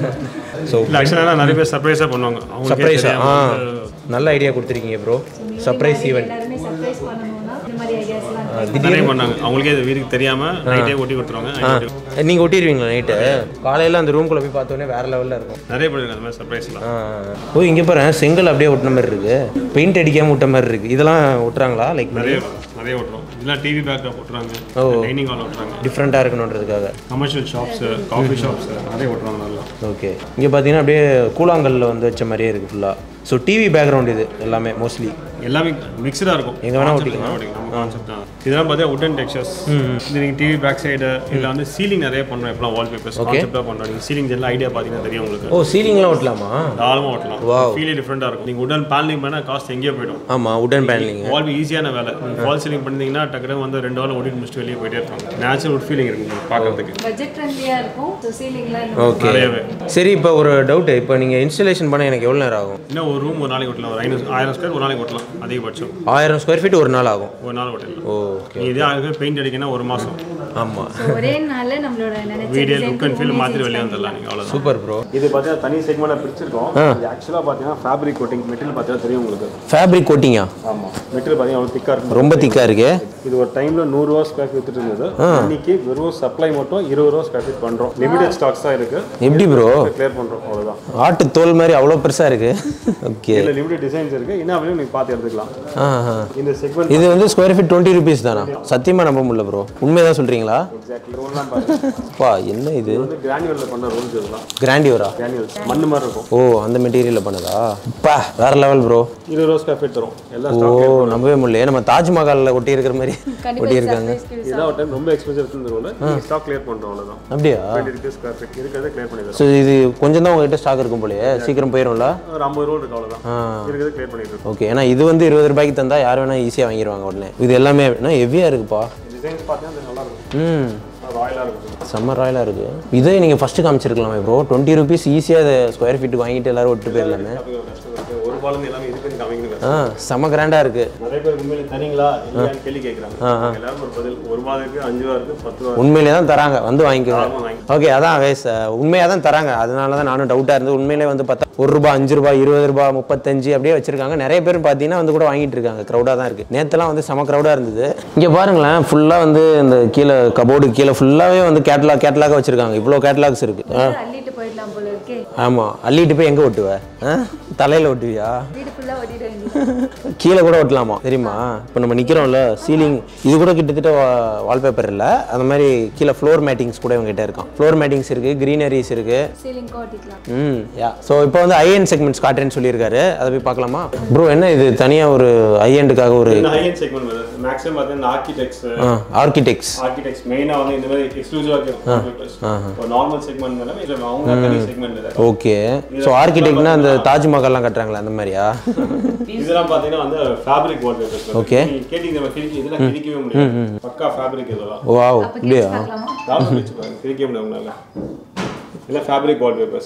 B: ஸோ
A: இல்லை ஆக்சுவலாக நிறைய பேர் சர்ப்ரைஸாக பண்ணுவாங்க அவங்களுக்கே
B: சர்ப்ரைஸா
A: தெரியாம
B: ஆ
A: வந்து
B: நல்ல ஐடியா கொடுத்துருக்கீங்க ப்ரோ சர்ப்ரைஸ் ஈவெண்ட்
C: எல்லாருமே சர்ப்ரைஸ் பண்ணணும்னா இந்த மாதிரி ஐடியாஸ்லாம்
A: நிறைய பண்ணாங்க அவங்களுக்கே இது வீட்டுக்கு தெரியாமல் நைட்டே ஒட்டி கொடுத்துருவாங்க
B: நீங்கள் ஒட்டிடுவீங்களா நைட்டு காலையில் அந்த ரூம்குள்ளே போய் பார்த்தோன்னே வேறு லெவலில் இருக்கும்
A: நிறைய பேர் அந்த மாதிரி சர்ப்ரைஸ்லாம்
B: ஆ. ஓ இங்கே பாரு செங்கல் அப்படியே ஒட்டின மாதிரி இருக்கு பெயிண்ட் அடிக்காம விட்ட மாதிரி இருக்கு இதெல்லாம் ஒட்டுறாங்களா லைக்
A: நிறைய நிறைய ஓட்டுறோம் இதெல்லாம் டிவி பேக்கில் போட்டுறாங்க
B: ஓ.
A: டைனிங் ஹால் ஓட்டுறாங்க
B: டிஃப்ரெண்ட்டாக இருக்கணுன்றதுக்காக
A: கமர்ஷியல் ஷாப்ஸு காஃபி ஷாப்ஸ் நிறைய ஓட்டுறாங்க நல்லா
B: ஓகே இங்கே பார்த்தீங்கன்னா அப்படியே கூழாங்கல்ல வந்து வச்ச மாதிரியே இருக்குது ஃபுல்லாக ஸோ டிவி பேக்ரவுண்ட் இது எல்லாமே மோஸ்ட்லி
A: எல்லாமே மிக்சடாக இருக்கும்
B: எங்க வேணா
A: Concept
B: ஒட்டிக்கலாம்.
A: நம்ம கான்செப்ட் தான் இதெல்லாம் பார்த்தீங்கன்னா உட்டன் டெக்ஸ்சர்ஸ் இது நீங்கள் டிவி பேக் சைடு இதில் வந்து சீலிங் நிறைய பண்ணுறோம் எப்பலாம் வால் பேப்பர்ஸ் கான்செப்டாக பண்ணுறோம் நீங்கள் சீலிங் எல்லாம் ஐடியா பார்த்தீங்கன்னா தெரியும் உங்களுக்கு
B: ஓ சீலிங்லாம் ஒட்டலாமா
A: தாராளமாக ஓட்டலாம்
B: Wow.
A: ஃபீலே டிஃப்ரெண்ட்டாக இருக்கும் நீங்கள் உடன் பேனலிங் பண்ணால் காஸ்ட் எங்கேயோ போயிடும்
B: ஆமாம் உடன் பேனலிங்
A: வால் ஈஸியான வேலை வால் சீலிங் பண்ணிங்கன்னா டக்குனு வந்து ரெண்டு வாரம் ஓடிட்டு முடிச்சுட்டு வெளியே போயிட்டே இருப்பாங்க நேச்சுரல் உட் ஃபீலிங் இருக்கும் உங்களுக்கு பார்க்கறதுக்கு
C: பட்ஜெட் ஃப்ரெண்ட்லியாக இருக்கும் ஸோ சீலிங்லாம்
B: ஓகே
A: நிறையவே
B: சரி இப்போ ஒரு டவுட் இப்போ நீங்கள் இன்ஸ்டலேஷன் பண்ண எனக்கு எவ்வளோ நேரம் ஆகும்
A: இன்னும் ஒரு ரூம் ஒரு நாளைக்கு ஓட்டலாம் ஒரு ஐநூறு ஆயிரம் ஸ்கொயர் ஒரு நாளைக்கு ஓட்டலாம் அதிகபட்சம்
B: ஆயிரம் ஸ்கொயர் ஃபீட் ஒரு நாள் ஆகும்
A: ஒரு நாள் ஓட்டலாம்
B: ஓகே
A: நீ இதே ஆளுக்கு பெயிண்ட் அடிக்கணும் ஒரு மாதம்
B: ஆமாம்
C: ஸோ ஒரே நாளில் நம்மளோட நினைச்ச
A: video
C: design
A: look and feel மாற்றி வெளியே வந்துடலாம் நீங்கள் அவ்வளோதான்
B: சூப்பர் ப்ரோ
A: இது பார்த்தீங்கன்னா தனி செக்மெண்ட்டாக பிரிச்சிருக்கோம் இது ஆக்சுவலாக பார்த்தீங்கன்னா ஃபேப்ரிக் கோட்டிங் மெட்டீரியல் பார்த்தீங்கன்னா தெரியும் உங்களுக்கு
B: ஃபேப்ரிக் கோட்டிங்கா
A: ஆமாம் மெட்டீரியல் பார்த்தீங்கன்னா அவ்வளோ திக்காக இருக்கும்
B: ரொம்ப திக்காக இருக்கு
A: இது ஒரு டைமில் நூறுரூவா ஸ்கொயர் ஃபீட் வித்துட்டு இருந்தது இன்னைக்கு வெறும் சப்ளை மட்டும் இருபது ரூபா ஸ்கொயர் ஃபீட் பண்ணுறோம் லிமிடெட் ஸ்டாக்ஸ் தான் இருக்குது
B: எப்படி ப்ரோ
A: கிளியர் பண்ணுறோம் அவ்வளோதான்
B: ஆட்டு தோல் மாதிரி அவ்வளோ பெருசாக இருக்கு ஓகே
A: இதில் லிமிடெட் டிசைன்ஸ் இருக்குது என்ன அப்படின்னு நீங்கள் பார்த்து எடுத்துக்கலாம்
B: ஆ ஆ
A: இந்த செக்மெண்ட்
B: இது வந்து ஸ்கொயர் ஃபீட் டுவெண்ட்டி ருபீஸ் தானா சத்தியமாக நம்ப முடியல ப்ரோ உண்மையாக சொல்கிறீங்களா
A: எக்ஸாக்ட்லி ரோல்லாம் பாருங்க
B: பா என்ன இது
A: வந்து கிரானியூலில் பண்ண ரோல்ஸ் இதெல்லாம்
B: கிராண்டியூரா
A: கிரானியூல்ஸ் மண்ணு மாதிரி இருக்கும்
B: ஓ அந்த மெட்டீரியலில் பண்ணதா பா வேற லெவல் ப்ரோ
A: இருபது ரூபா ஸ்கொயர் ஃபீட் தரும் எல்லாம்
B: ஓ
A: ஸ்டாக்
B: நம்பவே முடியல நம்ம தாஜ்மஹாலில் ஒட்டி இருக்கிற மாதிரி ஒட்டி இருக்காங்க
A: இதெல்லாம் ஒரு டைம் ரொம்ப எக்ஸ்பென்சிவ் இருந்துருவோம் நீங்கள் ஸ்டாக் கிளியர் பண்ணுறோம் அவ்வளோதான்
B: அப்படியா
A: டுவெண்ட்டி ருபீஸ் ஸ்கொயர் ஃபீட் இருக்கிறத கிளியர் பண்ணி தரோம்
B: ஸோ இது கொஞ்சம் தான் உங்ககிட்ட ஸ்டாக் இருக்கும் போலயே சீக்கிரம் போயிடும்ல
A: ஒரு ஐம்பது ரோல் இருக்கு அவ்வளோதான்
B: ஆ
A: இருக்கிறத கிளியர் பண்ணிட்டு இருக்கோம்
B: ஓகே ஏன்னா இது வந்து இருபது ரூபாய்க்கு தந்தா யார் வேணா ஈஸியாக வாங்கிடுவாங்க உடனே இது எல்லாமே என்ன ஹெவியாக இருக்குப்பா
A: டிசைன்ஸ் பார்த்தீங்கன்னா அது நல்லா இருக்கும்
B: ம்
A: ராயலாக இருக்கும்
B: செம்ம ராயலாக இருக்கு இதே நீங்கள் ஃபஸ்ட்டு காமிச்சிருக்கலாமே ப்ரோ டுவெண்ட்டி ருபீஸ் ஈஸியாக அதை ஸ்கொயர் ஃபீட்டுக்கு வாங்கிட்டு எல்லாரும் விட்டு போயிடலாமே
A: அது ஒரு கஷ்டம் இருக்கு ஒரு பாலம் எல்லாமே இது பண்ணி காமிக்கணும்
B: ஆ செம்ம கிராண்டாக இருக்குது
A: நிறைய பேர் உண்மையில தரீங்களா இல்லையான்னு கேள்வி கேட்குறாங்க எல்லாரும் ஒரு பதில் ஒரு ரூபா இருக்கு அஞ்சு ரூபா இருக்கு பத்து ரூபா
B: உண்மையிலே தான் தராங்க வந்து வாங்கிக்கோங்க
A: இருக்கு வாங்கி
B: ஓகே அதான் வேஸ் உண்மையாக தான் தராங்க அதனால தான் நானும் டவுட்டாக இருந்து உண்மையிலே வந்து பார்த்தா ஒரு ரூபா அஞ்சு ரூபா இருபது ரூபா முப்பத்தஞ்சு அப்படியே வச்சிருக்காங்க நிறைய பேர் பார்த்தீங்கன்னா வந்து கூட வாங்கிட்டு இருக்காங்க க்ரௌடாக தான் இருக்குது நேற்றுலாம் வந்து செம க்ரௌடாக இருந்தது இங்கே பாருங்களேன் ஃபுல்லாக வந்து இந்த கீழே கபோர்டு கீழே ஃபுல்லாகவே வந்து கேட்லாக் கேட்லாக வச்சிருக்காங்க இவ்வளோ கேட்லாக்ஸ் இருக்குது
C: அள்ளிட்டு போயிடலாம் போல இருக்கே
B: ஆமாம் அள்ளிட்டு போய் எங்கே ஒட்டுவ தலையில் ஒட்டுவியா
C: வீடு ஃபுல்லாக ஓட்டிட வேண்டியது
B: கீழே கூட ஒட்டலாமா தெரியுமா இப்போ நம்ம நிற்கிறோம்ல சீலிங் இது கூட கிட்டத்தட்ட வால்பேப்பர் இல்லை அந்த மாதிரி கீழே ஃப்ளோர் மேட்டிங்ஸ் கூட இவங்ககிட்ட இருக்கான் ஃப்ளோர் மேட்டிங்ஸ் இருக்குது க்ரீனரிஸ் இருக்குது
C: சீலிங் ஓட்டிக்கலாம்
B: ம் யா ஸோ இப்போ வந்து ஐஎன் செக்மெண்ட்ஸ் காட்டுறேன்னு சொல்லியிருக்காரு அதை போய் பார்க்கலாமா ப்ரோ என்ன இது தனியாக ஒரு ஐஎண்டுக்காக ஒரு
A: ஹை எண்ட் செக்மெண்ட் வருது மேக்ஸிமம் பார்த்தீங்கன்னா ஆர்கிடெக்ட்ஸ்
B: ஆர்கிடெக்ட்ஸ்
A: ஆர்கிடெக்ட்ஸ் மெயினாக வந்து இந்த மாதிரி எக்ஸ்க்ளூசிவாக இருக்கும் ஒரு நார்மல் செக்மெண்ட் மேலே இது அவங்க தனி செக்மெண்ட் இது
B: ஓகே ஸோ ஆர்கிடெக்ட்னா அந்த தாஜ்மஹால்லாம் கட்டுறாங்களா அந்த மாதிரியா
A: இதெல்லாம் பார்த்தீங்கன்னா வந்து ஃபேப்ரிக் வால்பேப்பர்ஸ்
B: Okay.
A: கேட்டிங்க நம்ம கிழிக்க இதெல்லாம் கிழிக்கவே முடியாது பக்கா ஃபேப்ரிக் இதெல்லாம்
B: வாவ் அப்படியா
C: பார்க்கலாமா
A: தாராளமாக கிழிச்சு பாருங்க கிழிக்க முடியாது உங்களால இதெல்லாம் ஃபேப்ரிக் வால்பேப்பர்ஸ்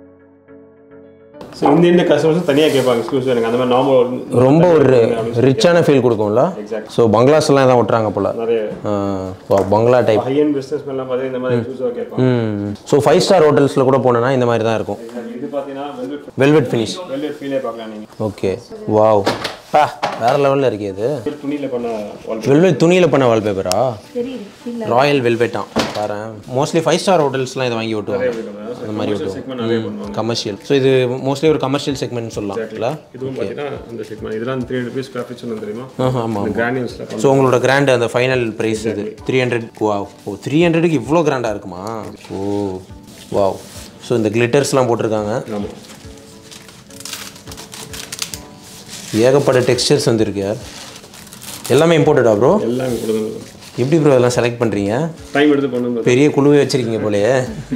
A: ஸோ இந்த இந்த கஸ்டமர்ஸ் தனியாக கேட்பாங்க எக்ஸ்க்ளூசிவ் எனக்கு அந்த மாதிரி நார்மல்
B: ரொம்ப ஒரு ரிச்சான ஃபீல் கொடுக்கும்ல
A: Exact.
B: ஸோ பங்களாஸ்லாம் தான் ஒட்டுறாங்க போல
A: நிறைய
B: ஆ, பங்களா டைப்
A: ஹை அண்ட் பிஸ்னஸ் எல்லாம் பார்த்தீங்கன்னா இந்த மாதிரி எக்ஸ்க்ளூசிவாக கேட்பாங்க
B: ம் ஸோ ஃபைவ் ஸ்டார் ஹோட்டல்ஸில் கூட போனேன்னா இந்த மாதிரி தான் இருக்கும்
A: இது பார்த்தீங்கன்னா வெல்வெட்
B: வெல்வெட் ஃபினிஷ்
A: வெல்வெட் ஃபீலே பார்க்கலாம் நீங்கள்
B: ஓகே வாவ் பா வேற லெவலில் இருக்கே இது
A: துணியில் பண்ண வால்
B: வெல்வெட் துணியில் பண்ண வால்பேப்பரா
C: தெரியுது இல்லை
B: ராயல் வெல்வெட்டான் பாரு மோஸ்ட்லி ஃபைவ் ஸ்டார் ஹோட்டல்ஸ்லாம் இதை வாங்கி ஓட்டுவாங்க அந்த மாதிரி ஓட்டுவாங்க
A: செக்மெண்ட் நிறைய பண்ணுவாங்க
B: கமர்ஷியல் ஸோ இது மோஸ்ட்லி ஒரு கமர்ஷியல் செக்மெண்ட் சொல்லலாம் இல்லை
A: இதுவும் பார்த்தீங்கன்னா அந்த செக்மெண்ட் இதெல்லாம் த்ரீ ஹண்ட்ரட் பீஸ் கிராஃபிக்ஸ் தெரியுமா
B: ஆமாம்
A: இந்த கிரானியல்ஸில்
B: ஸோ உங்களோட கிராண்ட் அந்த ஃபைனல் ப்ரைஸ் இது த்ரீ ஹண்ட்ரட் ஓ த்ரீ ஹண்ட்ரடுக்கு இவ்வளோ கிராண்டாக இருக்குமா ஓ வாவ் ஸோ இந்த கிளிட்டர்ஸ்லாம் போட்டிருக்காங்க
A: ஆமாம்
B: ஏகப்பட்ட டெக்ஸ்டர்ஸ் வந்திருக்கு யார் எல்லாமே இம்போர்ட்டடா ப்ரோ
A: எல்லாமே கொடுங்க
B: எப்படி ப்ரோ இதெல்லாம் செலக்ட் பண்ணுறீங்க
A: டைம் எடுத்து பண்ணுங்க
B: பெரிய குழுவே வச்சுருக்கீங்க போலயே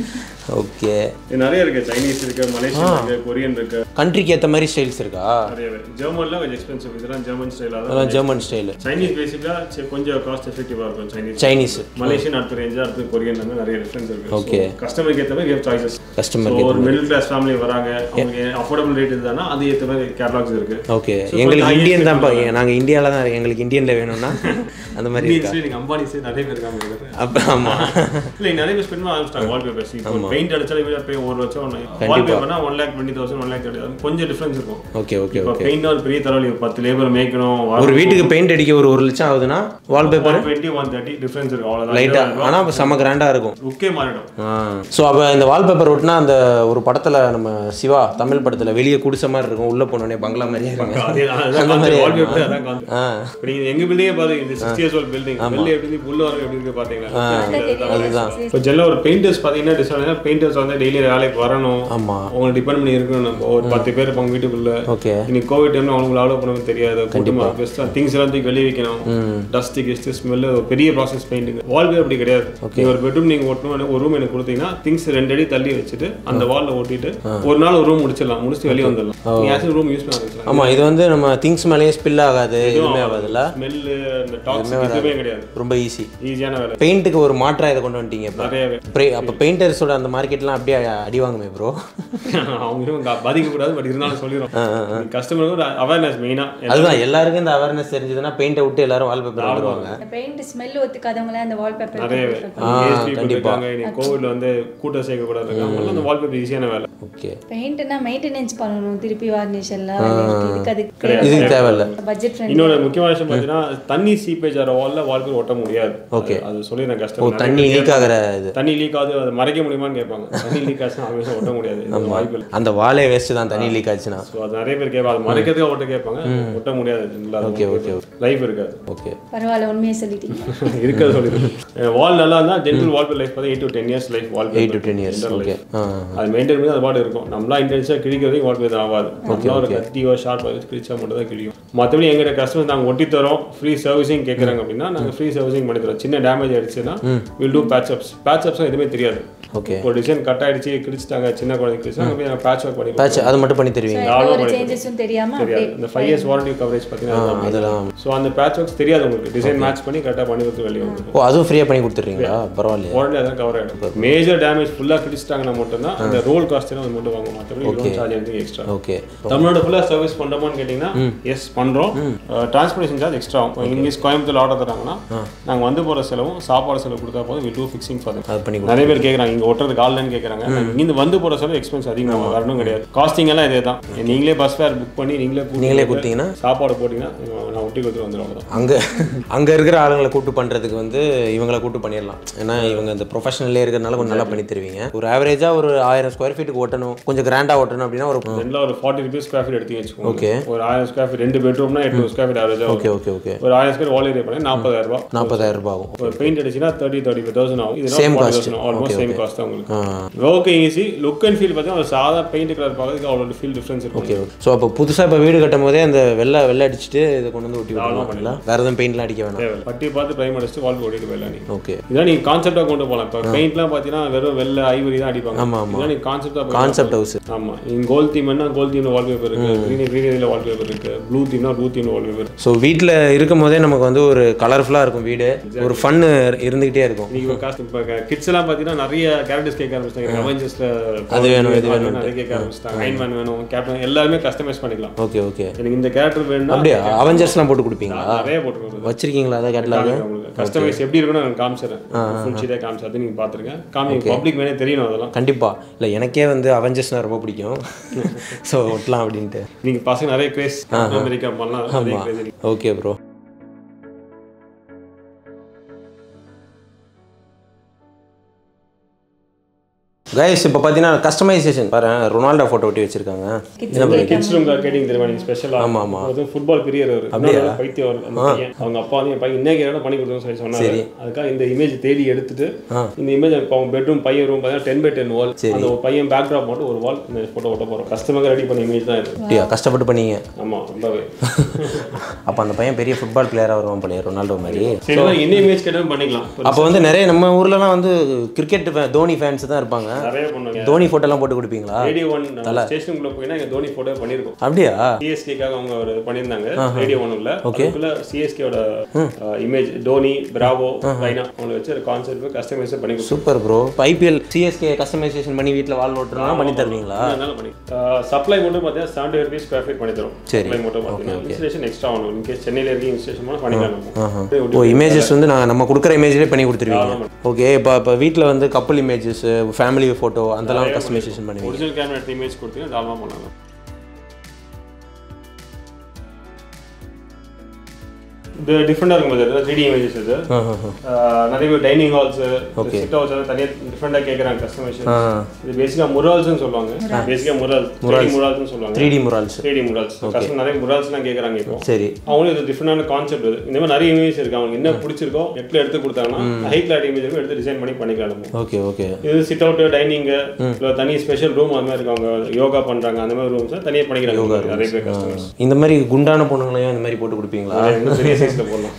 B: ஓகே
A: இது நிறைய இருக்கு சைனீஸ் இருக்கு மலேசியன் இருக்கு கொரியன் இருக்கு
B: கண்ட்ரிக்கு ஏற்ற மாதிரி ஸ்டைல்ஸ் இருக்கா
A: நிறையவே ஜெர்மன்ல கொஞ்சம் எக்ஸ்பென்சிவ் இதெல்லாம் ஜெர்மன் ஸ்டைலாக தான்
B: அதெல்லாம் ஜெர்மன் ஸ்டைலு
A: சைனீஸ் பேசிக்காக கொஞ்சம் காஸ்ட் எஃபெக்டிவாக இருக்கும் சைனீஸ்
B: சைனீஸ்
A: மலேசியன் அடுத்த ரேஞ்சா அடுத்து கொரியன் அந்த மாதிரி நிறைய டிஃப்ரென்ஸ் இருக்கு
B: Okay.
A: கஸ்டமருக்கு ஏற்ற மாதிரி சாய்ஸஸ்
B: கஸ்டமர்
A: ஒரு மிடில் கிளாஸ் ஃபேமிலி வராங்க அவங்களுக்கு அஃபோர்டபுள் ரேட் இதுதானா அது ஏற்ற மாதிரி கேட்டலாக்ஸ் இருக்கு
B: ஓகே எங்களுக்கு இந்தியன் தான்ப்பா நாங்கள் இந்தியாவில் தான் இருக்கோம். எங்களுக்கு இந்தியன்ல வேணும்னா அந்த மாதிரி இருக்கா
A: இந்தியன்ஸ்லேயே நீங்கள் அம்பானி சைடு நிறைய பேர் இருக்காங்க இதுல.
B: அப்போ ஆமாம்
A: இல்ல இங்க நிறைய பேர் ஸ்பெண்ட் பண்ண ஆரம்பிச்சிட்டாங்க வால்பேப்பர்ஸ் இப்போ பெயிண்ட் அடிச்சாலே வீடு போய் ஒரு லட்சம் வால்பேப்பர்னா one lakh twenty thousand one lakh கொஞ்சம் டிஃபரன்ஸ் இருக்கும்
B: ஓகே ஓகே
A: இப்போ பெயிண்ட் ஒரு பெரிய தலைவலி பத்து லேபர் மேய்க்கணும்
B: ஒரு வீட்டுக்கு பெயிண்ட் அடிக்க ஒரு ஒரு லட்சம் ஆகுதுன்னா wallpaper
A: twenty one thirty difference இருக்கும் அவ்வளோதான்
B: லைட்டாக ஆனால் இப்போ செம்ம கிராண்டாக இருக்கும்
A: லுக்கே மாறிடும்
B: ஸோ அப்போ இந்த வால்பேப்பர் ஒட்டினா அந்த ஒரு படத்தில் நம்ம சிவா தமிழ் படத்தில் வெளியே குடிச மாதிரி இருக்கும் உள்ளே போனோடனே பங்களா மாதிரியே இருக்கும்
A: அதே அதான் concept, wallpaper அதான் concept.
B: ஆ
A: இப்ப நீங்க எங்க பில்டிங்கே பாருங்க இது சிக்ஸ்டி இயர்ஸ் ஓல்ட் பில்டிங் வெளில எப்படி இருந்து உள்ள வர எப்படி இருக்கு பாத்தீங்களா
B: அதுதான்
A: இப்போ ஜெல்ல ஒரு பெயிண்டர்ஸ் பாத்தீங்கன்னா டிஸ்அட்வான்டேஜ் பெயிண்டர்ஸ் வந்து டெய்லி வேலைக்கு வரணும்
B: ஆமாம்
A: அவங்க டிபெண்ட் பண்ணி இருக்கணும் நம்ம ஒரு பத்து பேர் இருப்பாங்க வீட்டுக்குள்ள
B: ஓகே
A: இன்னைக்கு கோவிட் டைம்ல அவங்களுக்கு அலோவ் பண்ணவும் தெரியாது கூட்டமா பெஸ்ட்டாக திங்ஸ் எல்லாம் தூக்கி வெளியே வைக்கணும் டஸ்ட் கிஸ்ட் ஸ்மெல் ஒரு பெரிய ப்ராசஸ் பெயிண்டிங் வால் அப்படி கிடையாது நீங்க ஒரு பெட்ரூம் நீங்க ஒட்டணும் ஒரு ரூம் எனக்கு கொடுத்தீங்கன்னா திங்ஸ் ரெண்டு அடி தள்ளி வச்சுட்டு அந்த வால்ல ஒட்டிட்டு ஒரு நாள் ஒரு ரூம் முடிச்சிடலாம் முடிச்சுட்டு வெளியே வந்துடலாம் நீங்க ஆக்சுவலி ரூம் யூஸ் பண்ண ஆரம்பிச்சலாம்
B: ஆமாம் இது வந்து நம்ம திங்ஸ் மேலேயே ஸ்பில் ஆகாது எதுவுமே ஆகாதுல்ல
A: ஸ்மெல்லு அந்த டாக்ஸ் எதுவுமே கிடையாது
B: ரொம்ப ஈஸி
A: ஈஸியான வேலை
B: பெயிண்ட்டுக்கு ஒரு மாற்றா இதை கொண்டு வந்துட்டீங்க இப்போ
A: நிறையவே
B: அப்போ பெயிண்டர்ஸோட அந்த மார்க்கெட்லாம் அப்படியே அடி வாங்குமே ப்ரோ
A: அவங்களும் பாதிக்கக்கூடாது பட் இருந்தாலும் சொல்லிடும் கஸ்டமருக்கு ஒரு அவேர்னஸ் மெயினாக
B: அதுதான் எல்லாருக்கும் இந்த அவேர்னஸ் தெரிஞ்சதுன்னா பெயிண்டை விட்டு எல்லாரும் வால்பேப்பர் வந்துருவாங்க
C: இந்த பெயிண்ட் ஸ்மெல் ஒத்துக்காதவங்களே அந்த வால்பேப்பர்
A: நிறையவே இருக்காங்க இன்னைக்கு கோவிட்ல வந்து கூட்டம் சேர்க்கக்கூடாது இருக்காங்க அந்த வால்பேப்பர் ஈஸியான வேலை
B: ஓகே
C: பெயிண்ட்னா மெயின்டெனன்ஸ் பண்ணணும் திருப்பி வார்னிஷ் எல்லாம் இதுக்கு அது
B: இதுக்கு தேவையில்ல
C: பட்ஜெட் ஃப்ரெண்ட்
A: இன்னொரு முக்கியமான விஷயம் பார்த்தீங்கன்னா தண்ணி சீப்பேஜ் ஆகிற வால்ல வால்பேப்பர் ஒட்ட முடியாது
B: Okay.
A: அது சொல்லி நான்
B: ஓ
A: கஷ்டம்
B: தண்ணி லீக் ஆகிற இது
A: தண்ணி லீக் ஆகுது அதை மறைக்க முடியுமான்னு கேட்பாங்க தண்ணி லீக் ஆச்சுன்னா அவங்க ஒட்ட முடியாது இது வாய்ப்பு இல்லை
B: அந்த வாலே வேஸ்ட் தான் தண்ணி லீக் ஆச்சுன்னா
A: ஸோ அது நிறைய பேர் கேட்பாங்க அது மறைக்கிறதுக்கு ஒட்ட கேட்பாங்க ஒட்ட முடியாது
B: Okay, okay,
A: லைஃப் இருக்காது
B: ஓகே
C: பரவாயில்ல உண்மையை சொல்லிட்டீங்க
A: இருக்காது சொல்லிடுது வால் நல்லா இருந்தால் ஜென்ரல் வால்பேப்பர் லைஃப் பார்த்தா eight to ten years life wall
B: eight to ten years okay ஆ
A: அது மெயின்டைன் பண்ணி அது பாட்டு இருக்கும் நம்மளா இன்டென்ஸாக கிழிக்கிறதையும் வால்பேப்பர் ஆகாது நம்மளா ஒரு கத்தியோ ஷார்ப் வச்சு கிழிச்சா மட்டும் தான் கிழியும் மற்றபடி எங்கிட்ட கஸ்டமர் நாங்கள் ஒட்டி தரோம் ஃப்ரீ சர்வீசிங் கேட்குறாங்க அப்படின்னா நாங்கள் ஃப்ரீ சர்வீசிங் பண்ணி தரோம் சின்ன டேமேஜ் ஆயிடுச்சுன்னா will do patch ups patch ups எதுவுமே தெரியாது
B: ஓகே
A: ஒரு டிசைன் கட் ஆயிடுச்சு கிழிச்சிட்டாங்க சின்ன குழந்தை கிழிச்சாங்க போய் நாங்கள் பேட்ச் ஒர்க் பண்ணி
B: பேட்ச் அது மட்டும் பண்ணி தருவீங்க
C: எந்த ஒரு சேஞ்சஸும் தெரியாம
A: தெரியாது இந்த ஃபைவ் இயர்ஸ் வாரண்டி கவரேஜ் பார்த்தீங்கன்னா
B: அதெல்லாம்
A: ஸோ அந்த பேட்ச் ஒர்க்ஸ் தெரியாது உங்களுக்கு டிசைன் மேட்ச் பண்ணி கரெக்டாக பண்ணி கொடுத்து வெளியே வந்துடும்
B: ஓ அதுவும் ஃப்ரீயாக பண்ணி கொடுத்துட்றீங்களா பரவாயில்லையா
A: வாரண்டி அதான் கவர் ஆகிடும் மேஜர் டேமேஜ் ஃபுல்லாக கிழிச்சிட்டாங்கன்னா மட்டும்தான் அந்த ரோல் காஸ்ட் அது மட்டும் வாங்க மற்றபடி சார்ஜ் எனக்கு எக்ஸ்ட்ரா
B: ஓகே
A: தமிழ்நாடு ஃபுல்லாக சர்வீஸ் பண்ணுறோமான்னு கேட்டிங்கன்னா எஸ் பண்ணுறோம் டிரான்ஸ்போர்ட்டேஷன் சார்ஜ் எக்ஸ்ட்ரா ஆகும் இங்கிலீஷ் கோயம்புத்தூர் ஆர்டர் தராங்கன்னா நாங்கள் வந்து போகிற செலவும் சாப்பாடு செலவு கொடுத்தா போதும் வி டூ ஃபிக்ஸிங் ஃபார்
B: அது பண்ணி
A: நிறைய பேர் கேட்குறாங்க இங்கே ஓட்டுறதுக்கு ஆன்லைன் கேட்குறாங்க இங்கே வந்து போகிற செலவு எக்ஸ்பென்ஸ் அதிகமாக வரணும் கிடையாது காஸ்டிங் எல்லாம் இதே தான் நீங்களே பஸ் ஃபேர் புக் பண்ணி நீங்களே கூட்டிட்டு
B: நீங்களே
A: வந்து
B: கொடுத்தீங்கன்னா
A: சாப்பாடு போட்டிங்கன்னா நான் ஒட்டி கொடுத்துட்டு வந்துடும் அவ்வளோதான்
B: அங்கே அங்கே இருக்கிற ஆளுங்களை கூட்டு பண்ணுறதுக்கு வந்து இவங்கள கூட்டு பண்ணிடலாம் ஏன்னா இவங்க இந்த ப்ரொஃபஷனல்லே இருக்கிறனால கொஞ்சம் நல்லா பண்ணி தருவீங்க ஒரு ஆவரேஜாக ஒரு ஆயிரம் ஸ்கொயர் ஃபீட்டுக்கு ஓட்டணும் கொஞ்சம் கிராண்டாக ஓட்டணும் அப்படின்னா ஒரு
A: ரெண்டில் ஒரு ஃபார்ட்டி ருபீஸ் ஸ்கொயர் ஃபீட் எடுத்து வச்சுக்கோங்க
B: Okay.
A: ஒரு ஆயிரம் ஸ்கொயர் ஃபீட் ரெண்டு பெட்ரூம்னா எட்நூறு ஸ்கொயர் ஃபீட் ஆவரேஜாக
B: ஓகே ஓகே ஓகே
A: ஒரு ஆயிரம் ஸ்கொயர் வால் ஏரியா பண்ணி நாற்பதாயிரம் ரூபாய்
B: நாற்பதாயிரம் ரூபாய் ஆகும்
A: ஒரு பெயிண்ட் அடிச்சுன்னா தேர்ட்டி தேர்ட்டி ஃபைவ் தௌசண்ட் ஆகும் இது
B: Same cost.
A: Thousand almost same cost தான் உங்களுக்கு
B: ஆ
A: okay easy look and feel பார்த்தீங்கன்னா ஒரு சாதா பெயிண்ட் கலர் பார்க்கறதுக்கு அவ்வளோ ஃபீல் டிஃப்ரென்ஸ் இருக்கும்
B: ஓகே ஓகே ஸோ அப்போ புதுசாக இப்போ வீடு கட்டும் போதே அந்த வெள்ளை வெள்ளை அடிச்சுட்டு இதை கொண்டு வந்து ஒட்டி விட்டுருவாங்கல்ல வேறு எதுவும் பெயிண்ட்லாம் அடிக்க வேணாம்
A: தேவை பட்டி பார்த்து ப்ரைம் அடிச்சுட்டு வால் ஓடிட்டு போயிடலாம் நீங்க
B: ஓகே
A: இதான் நீங்க கான்செப்டாக கொண்டு போகலாம் இப்போ பெயிண்ட்லாம் பார்த்தீங்கன்னா வெறும் வெள்ளை ஐவரி தான் அடிப்பாங்க
B: ஆமா, ஆமா.
A: இதான் நீங்க கான்செப்டாக
B: கான்செப்ட் ஹவுஸ்
A: ஆமா நீங்க கோல் தீம்னா கோல் தீம்ல வால்பேப்பர் இருக்கு கிரீன் கிரீன் வால் பேப்பர் இருக்கு ப்ளூ தீம்னா ப்ளூ தீம்ல வால்பேப்பர்
B: ஸோ வீட்டில் இருக்கும் போதே நமக்கு வந்து ஒரு கலர்ஃபுல்லாக இருக்கும் வீடு ஒரு ஃபன்னு இருந்துக்கிட்டே இருக்கும்
A: நீங்க காஸ்ட் இப்போ கிட்ஸ் எல்லாம் பார்த்தீங்கன்னா நிறைய கேரக்டர்ஸ் கேட்க ஆரம்பிச்சிட்டாங்க அவெஞ்சர்ஸ்ல
B: அது வேணும், இது வேணும்.
A: நிறைய கேட்க ஆரம்பிச்சிட்டாங்க அயன்மேன் வேணும் கேப்டன் எல்லாருமே கஸ்டமைஸ் பண்ணிக்கலாம்
B: ஓகே ஓகே
A: எனக்கு இந்த கேரக்டர் வேணும்னா
B: அப்படியா அவெஞ்சர்ஸ்லாம் போட்டு கொடுப்பீங்களா
A: நிறைய போட்டுருக்கோம்
B: வச்சிருக்கீங்களா அதை கேட்டலாக
A: உங்களுக்கு கஸ்டமைஸ் எப்படி இருக்குன்னு நான் காமிச்சிடுறேன் ஃபுல் ஷீட்டாக காமிச்சு அது நீங்கள் பார்த்துருக்கேன் காமி பப்ளிக் வேணே தெரியணும் அதெல்லாம்
B: கண்டிப்பாக இல்லை எனக்கே வந்து அவெஞ்சர்ஸ்னால் ரொம்ப பிடிக்கும் ஸோ ஒட்டலாம் அப்படின்ட்டு
A: நீங்கள் பசங்க நிறைய கிரேஸ் அமெரிக்கா பண்ணலாம் நிறைய craze இருக்கு.
B: ஓகே ப்ரோ கைஸ் இப்போ பார்த்தீங்கன்னா கஸ்டமைசேஷன் பாரு ரொனால்டோ ஃபோட்டோ ஒட்டி வச்சிருக்காங்க என்ன ப்ரோ
A: கிட்ஸ் ரூம் கேட்டிங் தெரியுமா நீங்கள் ஸ்பெஷலாக
B: ஆமா, ஆமா.
A: அது ஃபுட்பால் பிரியர் அவர் இன்னொரு பைத்தியம் அவர் அந்த பையன் அவங்க அப்பா வந்து என் பையன் இன்னைக்கு கேட்டால் பண்ணி கொடுத்தோம்னு சொல்லி சொன்னாரு அதுக்காக இந்த இமேஜ் தேடி எடுத்துட்டு இந்த இமேஜ் இப்போ அவங்க பெட்ரூம் பையன் ரூம் பார்த்தீங்கன்னா டென் பை டென் வால் அந்த ஒரு பையன் பேக் ட்ராப் மட்டும் ஒரு வால் இந்த ஃபோட்டோ ஒட்ட போகிறோம் கஸ்டமருக்கு ரெடி பண்ண இமேஜ் தான் இது
B: அப்படியா கஷ்டப்பட்டு பண்ணீங்க
A: ஆமாம் ரொம்பவே
B: அப்போ அந்த பையன் பெரிய ஃபுட்பால் பிளேயராக வருவான் போலயே ரொனால்டோ மாதிரி
A: சரி என்ன இமேஜ் கேட்டாலும் பண்ணிக்கலாம்
B: அப்போ வந்து நிறைய நம்ம ஊர்லலாம் வந்து கிரிக்கெட் தோனி ஃபேன்ஸ் தான் இருப்பாங்க
A: நிறைய பண்ணுவாங்க
B: தோனி ஃபோட்டோலாம் போட்டு கொடுப்பீங்களா
A: ரேடியோ ஒன் ஸ்டேஷனுக்குள்ள போயினா எங்க தோனி போட்டோ பண்ணிருக்கோம்
B: அப்படியா
A: சிஎஸ்கேக்காக அவங்க ஒரு பண்ணியிருந்தாங்க ரேடியோ ஒன்ல அதுக்குள்ள சிஎஸ்கேவோட இமேஜ் டோனி பிராவோ ரைனா அவங்களை வச்சு ஒரு கான்செப்ட் கஸ்டமைஸ் பண்ணி கொடுத்தோம்
B: super bro IPL CSK customization பண்ணி வீட்டில் வால் ஓட்டுறதுலாம் பண்ணி தருவீங்களா
A: அதனால பண்ணி சப்ளை மட்டும் பார்த்தீங்கன்னா செவன்டி ருபீஸ் ஸ்கொயர் ஃபீட் பண்ணி தரும்
B: சரி.
A: சப்ளை மட்டும் பார்த்தீங்கன்னா இன்ஸ்டேஷன் எக்ஸ்ட்ரா ஆகணும் இன்கேஸ் சென்னையில் இருக்க இன்ஸ்டேஷன் பண்ணிக்கலாம் நம்ம
B: ஓ இமேஜஸ் வந்து நான் நம்ம கொடுக்குற இமேஜ்லேயே பண்ணி கொடுத்துருவீங்க ஓகே இப்போ இப்போ வீட்டில் வந்து கப்பல் இமேஜஸ் ஃபேமிலி ஃபோட்டோ அதெல்லாம் கஸ்டமைசேஷன் பண்ணுவீங்க
A: ஒரிஜினல் கேமரா எடுத்து இமேஜ் கொடுத்தீங்கன்னா தாராளமாக பண்ணலாம் இது டிஃப்ரெண்டாக இருக்கும் இது த்ரீ டி இமேஜஸ் இது ஆஹ் நிறைய பேர் டைனிங் ஹால்ஸ் சிட் ஹவுஸ் தனியாக டிஃப்ரெண்டாக கேட்குறாங்க கஸ்டமைசேஷன் இது பேசிக்காக முரால்ஸ்னு சொல்லுவாங்க பேசிக்காக முரால் த்ரீ முரால்ஸ்னு சொல்லுவாங்க
B: three D murals
A: three D murals custom நிறைய முரால்ஸ்லாம் கேட்குறாங்க இப்போ
B: சரி
A: அவங்களும் இது டிஃப்ரெண்டான கான்செப்ட் இது இந்த மாதிரி நிறைய இமேஜ் இருக்கு அவங்களுக்கு என்ன பிடிச்சிருக்கோ நெட்ல எடுத்து கொடுத்தாங்கன்னா ஹை கிளாட் இமேஜ் எடுத்து டிசைன் பண்ணி பண்ணிக்கலாம் நம்ம
B: ஓகே ஓகே
A: இது சிட் அவுட் டைனிங்கு இல்லை தனி ஸ்பெஷல் ரூம் அந்த மாதிரி இருக்கு அவங்க யோகா பண்றாங்க அந்த மாதிரி ரூம்ஸ் தனியாக பண்ணிக்கிறாங்க நிறைய பேர் கஸ்டமர்ஸ்
B: இந்த மாதிரி குண்டான பொண்ணுங்களையும் இந்த மாதிரி போட்டு கொடுப்பீங்களா
A: பெரிய சைஸ்ல போடலாம்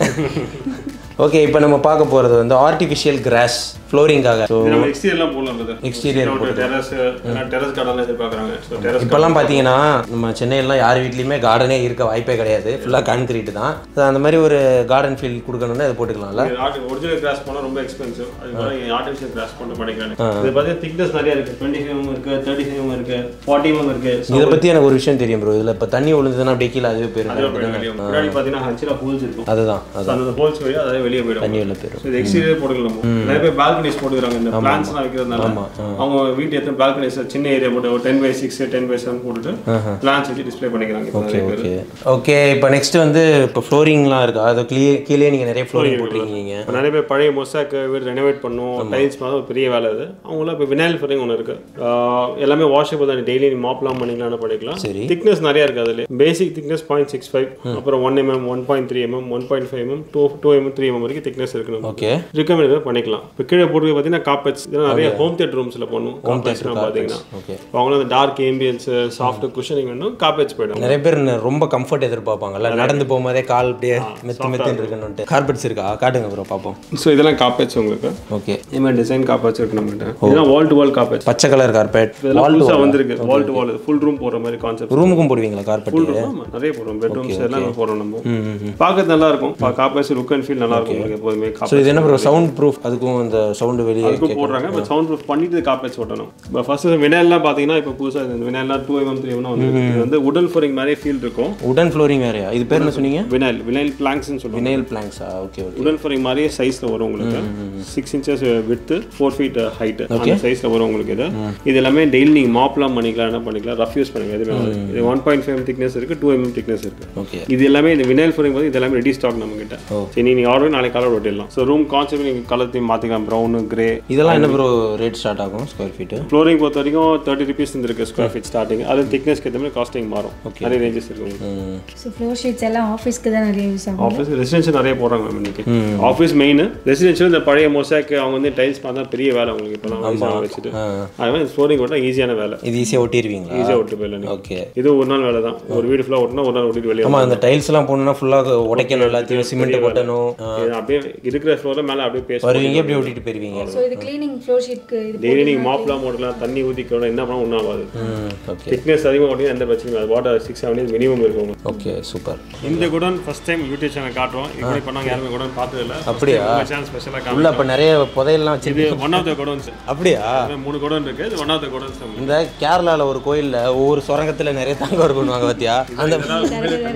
B: ஓகே இப்போ நம்ம பார்க்க போகிறது வந்து ஆர்டிஃபிஷியல் கிராஸ் ஃப்ளோரிங்காக ஸோ
A: இது நம்ம எக்ஸ்டீரியர்லாம் போடலாம் brother.
B: Exterior
A: Sit out, terrace, ஏன்னா terrace garden எதிர்பார்க்கறாங்க. So, terrace
B: இப்போல்லாம் பார்த்தீங்கன்னா நம்ம சென்னையிலாம் யார் வீட்லையுமே கார்டனே இருக்க வாய்ப்பே கிடையாது ஃபுல்லாக கான்கிரீட் தான் ஸோ அந்த மாதிரி ஒரு கார்டன் ஃபீல் கொடுக்கணும்னா அதை போட்டுக்கலாம்ல
A: ஒரிஜினல் கிராஸ் பண்ணா ரொம்ப எக்ஸ்பென்சிவ் அது மாதிரி ஆர்டிஃபிஷியல் கிராஸ் பண்ண பண்ணிக்கலாம் இது பார்த்தீங்கன்னா திக்னஸ் நிறைய இருக்கு டுவெண்ட்டி ஃபைவ் இருக்கு தேர்ட்டி ஃபைவ் இருக்கு ஃபார்ட்டி எம் இருக்கு So,
B: இதை பற்றி எனக்கு ஒரு விஷயம் தெரியும் ப்ரோ இதில் இப்போ தண்ணி விழுந்ததுன்னா அப்படியே கீழே அதுவே
A: அதுல
B: போயிடும்
A: போய் வெளியே வரும். முன்னாடி பார்த்தீங்கன்னா ஹச்சில் ஹோல்ஸ் இருக்கும்
B: அதுதான்
A: So, அந்த ஹோல்ஸ் வழியா அதே வெளியே போயிடும்
B: தண்ணி வெளில போயிடும்
A: So, இது எக்ஸ்டீரியர் போட்டுக்கலாம் நிறைய பேர் பால்கனிஸ் போட்டுக்கிறாங்க இந்த பிளான்ஸ்லாம் வைக்கிறதுனால அவங்க வீட்டு எத்தனை பால்கனிஸ் சின்ன ஏரியா போட்டு ஒரு ten by six ten by seven போட்டுட்டு பிளான்ஸ் வச்சு டிஸ்ப்ளே பண்ணிக்கிறாங்க இப்போ நிறைய பேர்
B: ஓகே ஓகே இப்போ நெக்ஸ்ட் வந்து இப்போ ஃப்ளோரிங்லாம் இருக்கு அது கிளியே கீழே நீங்கள் நிறைய ஃப்ளோரிங் போட்டிருக்கீங்க
A: இப்போ நிறைய பேர் பழைய மொசாக்கு வீடு ரெனோவேட் பண்ணும் டைல்ஸ் பண்ணால் ஒரு பெரிய வேலை அது அவங்களாம் இப்போ வினாயில் ஃபில்லிங் ஒன்று இருக்கு ஆஹ் எல்லாமே வாஷபிள் தான் டெய்லி மாப்லாம் பண்ணிக்கலாம்னு பண்ணிக்கலாம்
B: சரி.
A: திக்னஸ் நிறைய இருக்கு அதுல basic thickness point six five அப்புறம் one MM one point three MM one point five MM two two MM three MM வரைக்கும் திக்னஸ் இருக்கு நம்ம
B: ஓகே
A: ரிகமெண்ட் பண்ணிக்கலாம் இப்போ கீழே போட்டு பார்த்தீங்கன்னா காப்பெட்ஸ் இதெல்லாம் நிறைய ஹோம் தியேட்டர் ரூம்ஸில் பண்ணும் காப்பெட்ஸ்லாம் பார்த்தீங்கன்னா
B: ஓகே
A: இப்போ அவங்களும் அந்த டார்க் ஏம்பியன்ஸ் சாஃப்ட் குஷனிங் வேணும் காப்பெட்ஸ் போயிடும்
B: நிறைய பேர் ந- ரொம்ப கம்ஃபர்ட் எதிர்பார்ப்பாங்கல்ல நடந்து போகும்போதே கால் அப்படியே மெத்து மெத்துன்னு இருக்கணும்ட்டு கார்பெட்ஸ் இருக்கா காட்டுங்க ப்ரோ பார்ப்போம்
A: ஸோ இதெல்லாம் காப்பெட்ஸ் உங்களுக்கு
B: ஓகே
A: இதே மாதிரி டிசைன் காப்பெட்ஸ் இருக்கு நம்மகிட்ட இதெல்லாம் வால் டு வால் காப்பெட்ஸ்
B: பச்சை கலர் கார்பெட்
A: இதெல்லாம் புதுசாக வந்திருக்கு wall to wall full room போடுற மாதிரி கான்செப்ட்
B: ரூமுக்கும் போடுவீங்களா கார்பெட்
A: ஃபுல் ரூம் ஆமாம் நிறைய போடுறோம் பெட்ரூம்ஸ் எல்லாம் போடுறோம் நம்ம பார்க்கறது நல்லா இருக்கும் காப்பர்ஸ் லுக் அண்ட் ஃபீல் நல்லா இருக்கும் உங்களுக்கு எப்போதுமே
B: ஸோ
A: காப்பர்
B: இது என்ன ப்ரோ சவுண்ட் ப்ரூஃப் அதுக்கும் அந்த சவுண்டு வெளியே
A: அதுக்கும் போடுறாங்க பட் சவுண்ட் ப்ரூஃப் பண்ணிட்டு காப்பர்ஸ் ஓட்டணும் இப்போ ஃபர்ஸ்ட் வினாயிலாம் பார்த்தீங்கன்னா இப்போ புதுசாக இந்த வினாயிலாம் டூ எம்எம் த்ரீ எம்எம் வந்து இது வந்து உடல் ஃபோரிங் மாதிரி ஃபீல் இருக்கும்
B: உடன் ஃப்ளோரிங் வேறையா இது பேர் என்ன சொன்னீங்க
A: வினைல் வினைல் பிளாங்க்ஸ்னு சொல்லுவாங்க
B: வினைல் பிளாங்க்ஸா ஓகே ஓகே
A: உடன் ஃபோரிங் மாதிரியே சைஸில் வரும் உங்களுக்கு six inches width four feet height அந்த சைஸில் வரும் உங்களுக்கு இது இது எல்லாமே டெய்லி நீங்கள் மாப்லாம் பண்ணிக்கலாம் என்ன பண்ணிக்கலாம் ரஃப் யூஸ் பண்ணுங்க எதுவுமே ஆகாது. இது ஒன் பாயிண்ட் ஃபைவ் திக்னஸ் இருக்குது டூ எம்எம் திக்னஸ் இருக்குது
B: ஓகே
A: இது எல்லாமே இந்த வினைல் ஃபோரிங் வந்து இது எல்லாமே ரெடி ஸ்டாக் நம்ம கிட்ட சரி நீங்கள் ஆர்டர் நாளைக்கு கலர் ஒட்டிடலாம் ஸோ ரூம் கான்செப்ட் நீங்கள் கலர் தீம் மாற்றிக்கலாம் ப்ரௌனு கிரே
B: இதெல்லாம் என்ன ப்ரோ ரேட் ஸ்டார்ட் ஆகும் ஸ்கொயர் ஃபீட்டு
A: ஃப்ளோரிங் பொறுத்த வரைக்கும் தேர்ட்டி ருபீஸ் இருக்கு ஸ்கொயர் ஃபீட் ஸ்டார்டிங் அது திக்னஸ்க்கு ஏற்ற மாதிரி காஸ்டிங் மாறும் நிறைய ரேஞ்சஸ் இருக்கு உங்களுக்கு
C: ஸோ ஃப்ளோர் ஷீட்ஸ் எல்லாம் ஆஃபீஸ்க்கு தான் நிறைய யூஸ் ஆகும்
A: ஆஃபீஸ் ரெசிடென்ஷியல் நிறைய போடுறாங்க மேம் இன்னைக்கு ஆஃபீஸ் மெயின் ரெசிடென்ஷியல் இந்த பழைய மொசாக் அவங்க வந்து டைல்ஸ் பார்த்தா பெரிய வேலை உங்களுக்கு இப்போ வயசாக வச்சுட்டு அது மாதிரி ஃப்ளோரிங் ஓட்டா ஈஸியான வேலை
B: இது ஈஸியாக ஒட்டிடுவீங்களா
A: ஈஸியாக ஒட்டு போயிடல நீங்க
B: ஓகே
A: இது ஒரு நாள் வேலை தான் ஒரு வீடு ஃபுல்லாக ஓட்டினா ஒரு நாள் ஓட்டிட்டு வெளியே
B: ஆமாம் அந்த டைல்ஸ்லாம் போடணும்னா ஃபுல்லாக உடைக்கணும் எல்லாத்தையும் சிமெண்ட் கொட்டணும்
A: இது அப்படியே இருக்கிற ஃப்ளோரில் மேலே அப்படியே பேச
B: வருவீங்க எப்படி ஓட்டிட்டு போயிருவீங்க
C: ஸோ இது க்ளீனிங் ஃப்ளோர் ஷீட்க்கு இது
A: டெய்லி நீங்கள் மாப்லாம் போடலாம் தண்ணி ஊற்றிக்கணும் என்ன பண்ணால் ஒன்றும் ஆகாது
B: ம் ஓகே
A: திக்னஸ் அதிகமாக ஓட்டினா எந்த பிரச்சனையும் இல்லை water six seven years minimum இருக்கும் உங்களுக்கு
B: ஓகே சூப்பர்
A: இந்த குடோன் ஃபர்ஸ்ட் டைம் யூடியூப் சேனல் காட்டுறோம் இப்படி பண்ணாங்க யாருமே குடோன் பார்த்தது இல்லை
B: அப்படியா?
A: சேனல் ஸ்பெஷலாக
B: உள்ள
A: காமிச்சோம்
B: அப்போ நிறைய புதையெல்லாம் வச்சு
A: இது ஒன் ஆஃப் த குடோன்ஸ்
B: அப்படியா
A: மூணு குடோன் இருக்கு இது ஒன் ஆஃப் த குடோன்ஸ்
B: இந்த கேரளால ஒரு கோயில்ல ஒவ்வொரு சுரங்கத்துல நிறைய தங்கம் இருக்குன்னு பார்த்தியா அந்த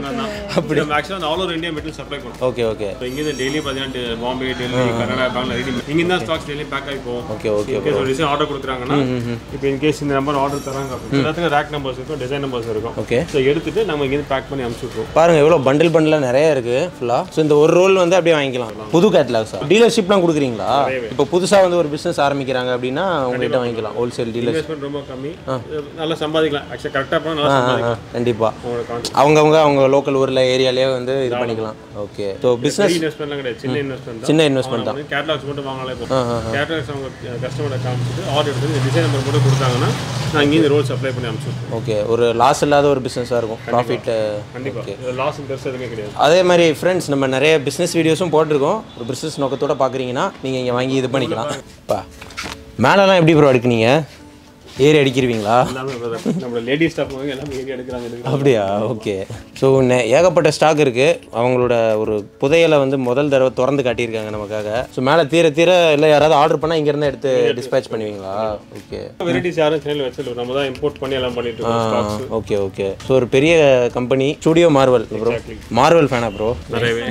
B: அப்படி
A: நம்ம ஆக்சுவலாக all over India metal supply பண்ணுறோம்
B: ஓகே ஓகே
A: இப்போ இங்கேருந்து டெய்லி பார்த்தீங்கன்னா பாம்பே டெல்லி கனடா பெங்களூர் இங்கே தான் ஸ்டாக்ஸ் டெய்லி பேக் ஆகி போகும்
B: ஓகே ஓகே
A: இன்கேஸ் ஒரு டிசைன் ஆர்டர் கொடுக்குறாங்கன்னா இப்போ இன்கேஸ் இந்த நம்பர் ஆர்டர் தராங்க அப்படின்னா எல்லாத்துக்கும் ரேக் நம்பர்ஸ் இருக்கும் டிசைன் நம்பர்ஸ் இருக்கும்
B: ஓகே
A: ஸோ எடுத்துட்டு நம்ம இங்கேருந்து பேக் பண்ணி அனுப்பிச்சு விட்ருவோம்
B: பாருங்க எவ்வளோ பண்டில் பண்டிலாக நிறைய இருக்கு ஃபுல்லாக ஸோ இந்த ஒரு ரோல் வந்து அப்படியே வாங்கிக்கலாம் புது கேட்லாக்ஸா டீலர்ஷிப்லாம் கொடுக்குறீங்களா இப்போ புதுசாக வந்து ஒரு பிஸ்னஸ் ஆரம்பிக்கிறாங்க அப்படின்னா உங்ககிட்ட வாங்கிக்கலாம் ஹோல்சேல் டீலர்
A: இன்வெஸ்ட்மெண்ட் ரொம்ப கம்மி நல்லா சம்பாதிக்கலாம் ஆக்சுவலாக கரெக்டாக போனால் நல்லா சம்பாதிக்கலாம்
B: கண்டிப்பாக
A: உங்களோட கான்செப்ட்
B: அவங்கவுங்க அவங்க லோக்கல் ஊரில் ஏரியாலேயே வந்து இது பண்ணிக்கலாம் ஓகே ஸோ பிஸ்னஸ்
A: இன்வெஸ்ட்மெண்ட்லாம் கிடையாது சின்ன இன்வெஸ்ட்மெண்ட் தான்
B: சின்ன இன்வெஸ்ட்மெண்ட் தான்
A: கேட்லாக்ஸ் மட்டும் வாங்கினாலே போதும் கேட்லாக்ஸ் அவங்க கஸ்டமரை காமிச்சிட்டு ஆர்டர் எடுத்து டிசைன் நம்பர் மட்டும் கொடுத்தாங்கன்னா நான் இங்கேருந்து ரோல் சப்ளை பண்ணி அனுப்பிச்சு விட்ருவோம்
B: ஓகே ஒரு லாஸ் இல்லாத ஒரு பிஸ்னஸாக இருக்கும் ப்ராஃபிட்
A: கண்டிப்பாக இது லாஸ் பெருசாக எதுவுமே கிடையாது
B: அதே மாதிரி ஃப்ரெண்ட்ஸ் நம்ம நிறைய பிஸ்னஸ் வீடியோஸும் போட்டிருக்கோம் ஒரு பிஸ்னஸ் நோக்கத்தோட பார்க்குறீங்கன்னா நீங்கள் இங்கே வாங்கி இது பண்ணிக்கலாம் பா மேலெல்லாம் எப்படி ப்ரோ எடுக்குனீங்க ஏறி அடிக்கிருவீங்களா
A: எல்லாமே brother. நம்ம லேடி ஸ்டாஃப் வந்து எல்லாமே ஏறி எடுக்கிறாங்க எடுக்கிறாங்க.
B: அப்படியா ஓகே ஸோ ஏகப்பட்ட ஸ்டாக் இருக்குது அவங்களோட ஒரு புதையலை வந்து முதல் தடவை திறந்து காட்டியிருக்காங்க நமக்காக ஸோ மேலே தீர தீர இல்லை யாராவது ஆர்டர் பண்ணால் இங்கேருந்து எடுத்து டிஸ்பேச் பண்ணுவீங்களா ஓகே
A: வெரைட்டிஸ் யாரும் சேனல் வச்சிருக்கோம் நம்ம தான் இம்போர்ட் பண்ணி எல்லாம் பண்ணிட்டு இருக்கோம் ஸ்டாக்ஸ்
B: ஓகே ஓகே ஸோ ஒரு பெரிய company studio Marvel bro Marvel ஃபேனா ப்ரோ
A: நிறையவே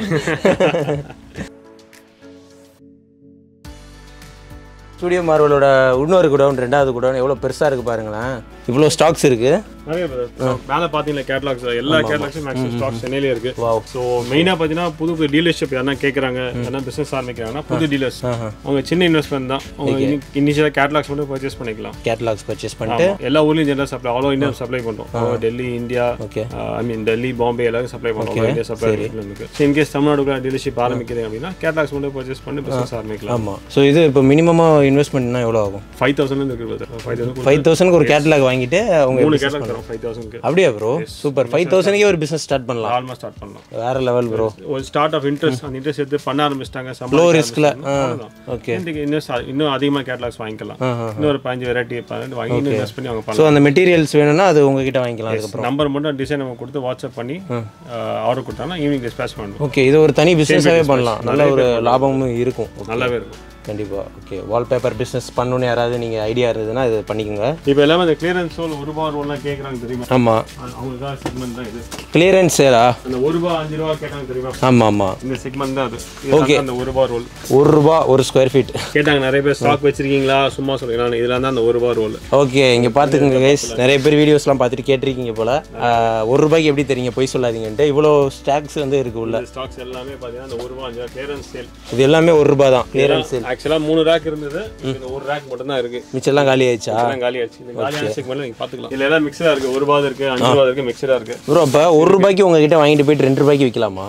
B: ஸ்டுடியோ மார்வலோட இன்னொரு குடோன் ரெண்டாவது குடோன் எவ்வளோ பெருசாக இருக்குது பாருங்களேன் இவ்வளோ ஸ்டாக்ஸ் இருக்குது
A: நிறைய brother. மேல பாத்தீங்கன்னா கேட்லாக்ஸ் எல்லா கேட்லாக்ஸும் மேக்ஸிமம் ஸ்டாக்ஸ் சென்னையிலே இருக்கு
B: Wow.
A: ஸோ மெயினா பாத்தீங்கன்னா புது புது டீலர்ஷிப் யாரா கேட்குறாங்க யாரா பிசினஸ் ஆரம்பிக்கிறாங்கன்னா புது டீலர்ஸ் அவங்க சின்ன இன்வெஸ்ட்மெண்ட் தான் அவங்க இனிஷியலாக கேட்லாக்ஸ் மட்டும் பர்ச்சேஸ் பண்ணிக்கலாம்
B: கேட்லாக்ஸ் பர்ச்சேஸ் பண்ணிட்டு
A: ஆமா. எல்லா ஊர்லயும் general supply all India supply பண்றோம் Delhi India
B: Okay.
A: I mean Delhi Bombay எல்லாரும் சப்ளை பண்றோம் இந்தியா சப்ளை இருக்கு ஸோ இன்கேஸ் தமிழ்நாடுக்குள்ள டீலர்ஷிப் ஆரம்பிக்கிறீங்க அப்படின்னா கேட்லாக்ஸ் மட்டும் பர்ச்சேஸ் பண்ணி பிசினஸ் ஆரம்பிக்கலாம்
B: ஆமாம் ஸோ இது இப்போ மினிமமாக இன்வெஸ்ட்மெண்ட்னா எவ்வளோ ஆகும்
A: ஃபைவ் தௌசண்ட் இருக்கு ஃபைவ் தௌசண்ட்
B: ஃபைவ் தௌசண்ட்க்கு ஒரு கேட்லாக் வாங்கிட்டு அவங்க
A: மூணு கேட்லாக்ஸ் தரும் ஃபைவ் தௌசண்ட்க்கு
B: அப்படியா ப்ரோ சூப்பர் ஃபைவ் தௌசண்ட்க்கே ஒரு பிஸ்னஸ் ஸ்டார்ட் பண்ணலாம்
A: ஆல்மோஸ்ட் ஸ்டார்ட் பண்ணலாம்
B: வேற லெவல் ப்ரோ
A: ஒரு ஸ்டார்ட் ஆஃப் இன்ட்ரெஸ்ட் அந்த இன்ட்ரெஸ்ட் எடுத்து பண்ண ஆரம்பிச்சிட்டாங்க
B: லோ ரிஸ்கில் ஓகே
A: இன்னும் சா- இன்னும் அதிகமாக கேட்லாக்ஸ் வாங்கிக்கலாம் இன்னும் ஒரு பதினஞ்சு வெரைட்டி வாங்கி இன்னும் இன்வெஸ்ட் பண்ணி அவங்க
B: ஸோ
A: பண்ணலாம்
B: அந்த மெட்டீரியல்ஸ் வேணும்னா அது உங்ககிட்ட வாங்கிக்கலாம் அதுக்கப்புறம்
A: நம்பர் மட்டும் டிசைன் நம்ம கொடுத்து வாட்ஸ்அப் பண்ணி ஆர்டர் கொடுத்தாங்கன்னா ஈவினிங் டிஸ்பேச் பண்ணுவோம்
B: ஓகே இது ஒரு தனி பிஸ்னஸாகவே பண்ணலாம் நல்ல ஒரு லாபமும் இருக்கும்
A: நல்லாவே இருக்கும்
B: கண்டிப்பாக ஓகே வால்பேப்பர் பிஸ்னஸ் பண்ணணும்னு யாராவது நீங்கள் ஐடியா இருந்ததுன்னா இது பண்ணிக்கோங்க
A: இப்போ எல்லாமே அந்த கிளியரன்ஸ் ரோல் ஒரு ரூபா ரோல்லாம் கேட்குறாங்க தெரியுமா
B: ஆமாம்
A: அது அவங்களுக்காக செக்மெண்ட் தான் இது
B: கிளியரன்ஸ் சேலா
A: அந்த ஒரு ரூபா அஞ்சு ரூபா கேட்டாங்க தெரியுமா
B: ஆமாம் ஆமாம்
A: இந்த செக்மெண்ட் தான் அது இதுதான் அந்த ஒரு ரூபா ரோல்
B: ஒரு ரூபா ஒரு ஸ்கொயர் ஃபீட்
A: கேட்டாங்க நிறைய பேர் ஸ்டாக் வச்சிருக்கீங்களா சும்மா சொல்லுங்க நான் இதெல்லாம் தான் அந்த ஒரு ரூபா ரோல்
B: ஓகே இங்கே பார்த்துக்குங்க கைஸ் நிறைய பேர் வீடியோஸ்லாம் பார்த்துட்டு கேட்டிருக்கீங்க போல் ஒரு ரூபாய்க்கு எப்படி தெரியுங்க பொய் சொல்லாதீங்கன்ட்டு இவ்வளோ ஸ்டாக்ஸ் வந்து இருக்கு உள்ள
A: ஸ்டாக்ஸ் எல்லாமே பார்த்தீங்கன்னா அந்த ஒரு ரூபா அஞ்சு ரூபா கிளியரன்ஸ் சேல்
B: இது எல்லாமே ஒரு ரூபா தான் கிளியரன்ஸ்
A: ஆக்சுவலாக மூணு ரேக் இருந்தது இந்த ஒரு ரேக் மட்டும் தான் இருக்கு
B: மிச்சம்லாம் காலி ஆயிடுச்சா
A: இதெல்லாம் காலி ஆயிடுச்சு இந்த காலியான செக்மெண்ட்ல நீங்க பாத்துக்கலாம் இதுல எல்லாம் மிக்சரா இருக்கு ஒரு ரூபா இருக்கு அஞ்சு ரூபா இருக்கு மிக்சரா இருக்கு
B: ப்ரோ அப்போ ஒரு ரூபாய்க்கு உங்ககிட்ட வாங்கிட்டு போயிட்டு ரெண்டு ரூபாய்க்கு விற்கலாமா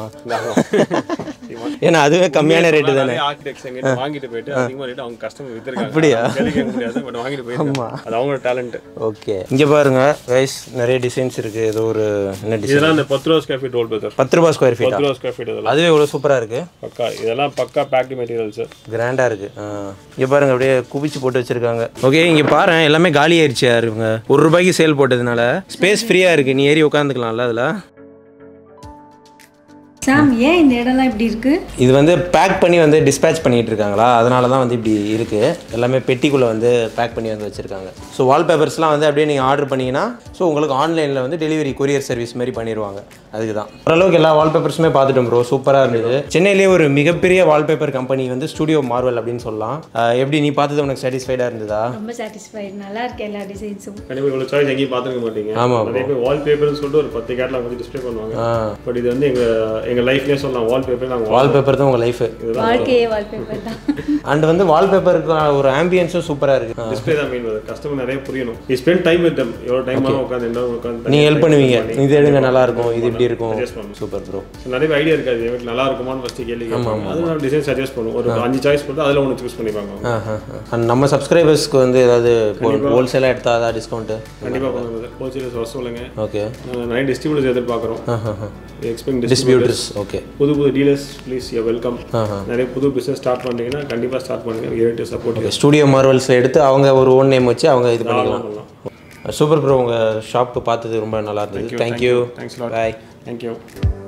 B: ஏன்னா அதுவே கம்மியான ரேட்டு தானே
A: நிறைய architects எங்கிட்ட வாங்கிட்டு போயிட்டு அதிகமா ரேட் அவங்க கஸ்டமர் வித்துருக்காங்க
B: அப்படியா?
A: கேள்வி கேட்க முடியாது பட் வாங்கிட்டு போயிருக்காங்க அது அவங்களோட டேலண்ட்
B: ஓகே இங்கே பாருங்க கைஸ் நிறைய டிசைன்ஸ் இருக்கு ஏதோ ஒரு என்ன டிசைன்
A: இதெல்லாம் இந்த பத்து ரூபா ஸ்கொயர் ஃபீட் ரோல் பேர்
B: பத்து ரூபா ஸ்கொயர் ஃபீட்டா
A: பத்து ரூபா ஸ்கொயர் ஃபீட் இதெல்லாம்
B: அதுவே இவ்வளோ சூப்பராக இருக்கு
A: பக்கா இதெல்லாம் பக்கா பேக்டு மெட்டீரியல்ஸ்
B: கிராண்டாக இருக்கு இங்கே பாருங்க அப்படியே குவிச்சு போட்டு வச்சிருக்காங்க ஓகே இங்கே பாரு எல்லாமே காலி ஆயிடுச்சு யார் இவங்க ஒரு ரூபாய்க்கு சேல் போட்டதுனால ஸ்பேஸ் ஃப்ரீயாக இருக்கு நீ ஏறி உட்காந்துக்கலாம்ல அதில்
C: சாம் ஏன் இந்த இடம்லாம் இப்படி இருக்கு
B: இது வந்து பேக் பண்ணி வந்து டிஸ்பேச் பண்ணிட்டு இருக்காங்களா அதனால தான் வந்து இப்படி இருக்கு எல்லாமே பெட்டிக்குள்ளே வந்து பேக் பண்ணி வந்து வச்சிருக்காங்க ஸோ வால்பேப்பர்ஸ்லாம் வந்து அப்படியே நீங்கள் ஆர்டர் பண்ணீங்கன்னா ஸோ உங்களுக்கு ஆன்லைனில் வந்து டெலிவரி கொரியர் சர்வீஸ் மாதிரி பண்ணிடுவாங்க அதுக்கு தான் ஓரளவுக்கு எல்லா வால்பேப்பர்ஸுமே பார்த்துட்டோம் ப்ரோ சூப்பராக இருந்தது சென்னையிலேயே ஒரு மிகப்பெரிய வால்பேப்பர் கம்பெனி வந்து ஸ்டுடியோ மார்வல் அப்படின்னு சொல்லலாம் அஹ் எப்படி நீ பார்த்தது உனக்கு சாட்டிஸ்ஃபைடாக இருந்ததா
C: ரொம்ப சாட்டிஸ்ஃபைட் நல்லா இருக்கு எல்லா டிசைன்ஸும்
A: கண்டிப்பா இவ்வளவு சாய்ஸ் எங்கேயும் பார்த்துக்க மாட்டீங்க
B: ஆமா,
A: நிறைய பேர் வால் பேப்பர்னு சொல்லிட்டு ஒரு பத்து கேட்லாம் வந்து டிஸ்ப்ளே பண்ணுவாங்க
B: ஆ
A: பட் இது வந்து எங்க எங்க லைஃப்லயே சொல்லலாம் வால் பேப்பர் நாங்க
B: வால்பேப்பர் தான் உங்கள் லைஃப்
C: வாழ்க்கையே வால்பேப்பர் தான்
B: அண்ட் வந்து வால்பேப்பருக்கு ஒரு ஆம்பியன்ஸும் சூப்பராக இருக்குது
A: டிஸ்ப்ளே தான் மெயின் கஸ்டமர் நிறைய புரியணும் you spend time with them எவ்வளோ டைம் ஆகும் உட்காந்து என்ன உட்காந்து
B: நீங்கள் ஹெல்ப் பண்ணுவீங்க இது எடுங்க நல்லா இருக்கும் இது இப்படி இருக்கும்
A: சஜஸ்ட் பண்ணுவோம்
B: சூப்பர் ப்ரோ
A: நிறைய ஐடியா இருக்காது என் வீட்டில் நல்லா இருக்குமான்னு ஃபஸ்ட்டு கேள்வி கேட்பாங்க அது நம்ம டிசைன் சஜஸ்ட் பண்ணுவோம் ஒரு அஞ்சு சாய்ஸ் போட்டு அதில் ஒன்று சூஸ் பண்ணிப்பாங்க அவங்க.
B: அண்ட் நம்ம சப்ஸ்கிரைபர்ஸ்க்கு வந்து ஏதாவது ஹோல்சேலாக எடுத்தா ஏதாவது டிஸ்கவுண்ட்டு
A: கண்டிப்பா பண்ணுங்க ஹோல்சேலர்ஸ் வர சொல்லுங்க
B: ஓகே
A: அஹ் நிறைய டிஸ்ட்ரிபியூட்டர்ஸ் எதிர்பார்க்குறோம் எக்ஸ்பெக்ட் டிஸ்ட்ரிபியூட்டர்ஸ்
B: டிஸ்ட்ரிபியூட்டர்ஸ் ஓகே
A: புது புது டீலர்ஸ் ப்ளீஸ் யூ வெல்கம் நிறைய புது பிஸ்னஸ் ஸ்டார்ட் பண்ணுறீங்கன்னா கண்டிப்பாக ஸ்டார்ட் பண்ணுங்க ஏட்டு சப்போர்ட்
B: ஸ்டூடியோ மார்வல்ஸ் எடுத்து அவங்க ஒரு ஓன் நேம் வச்சு அவங்க இது பண்ணிக்கலாம்
A: பண்ணலாம்
B: சூப்பர் ப்ரோ உங்கள் ஷாப்பு பார்த்தது ரொம்ப நல்லா இருந்தது thank you
A: thanks lot
B: bye
A: thank you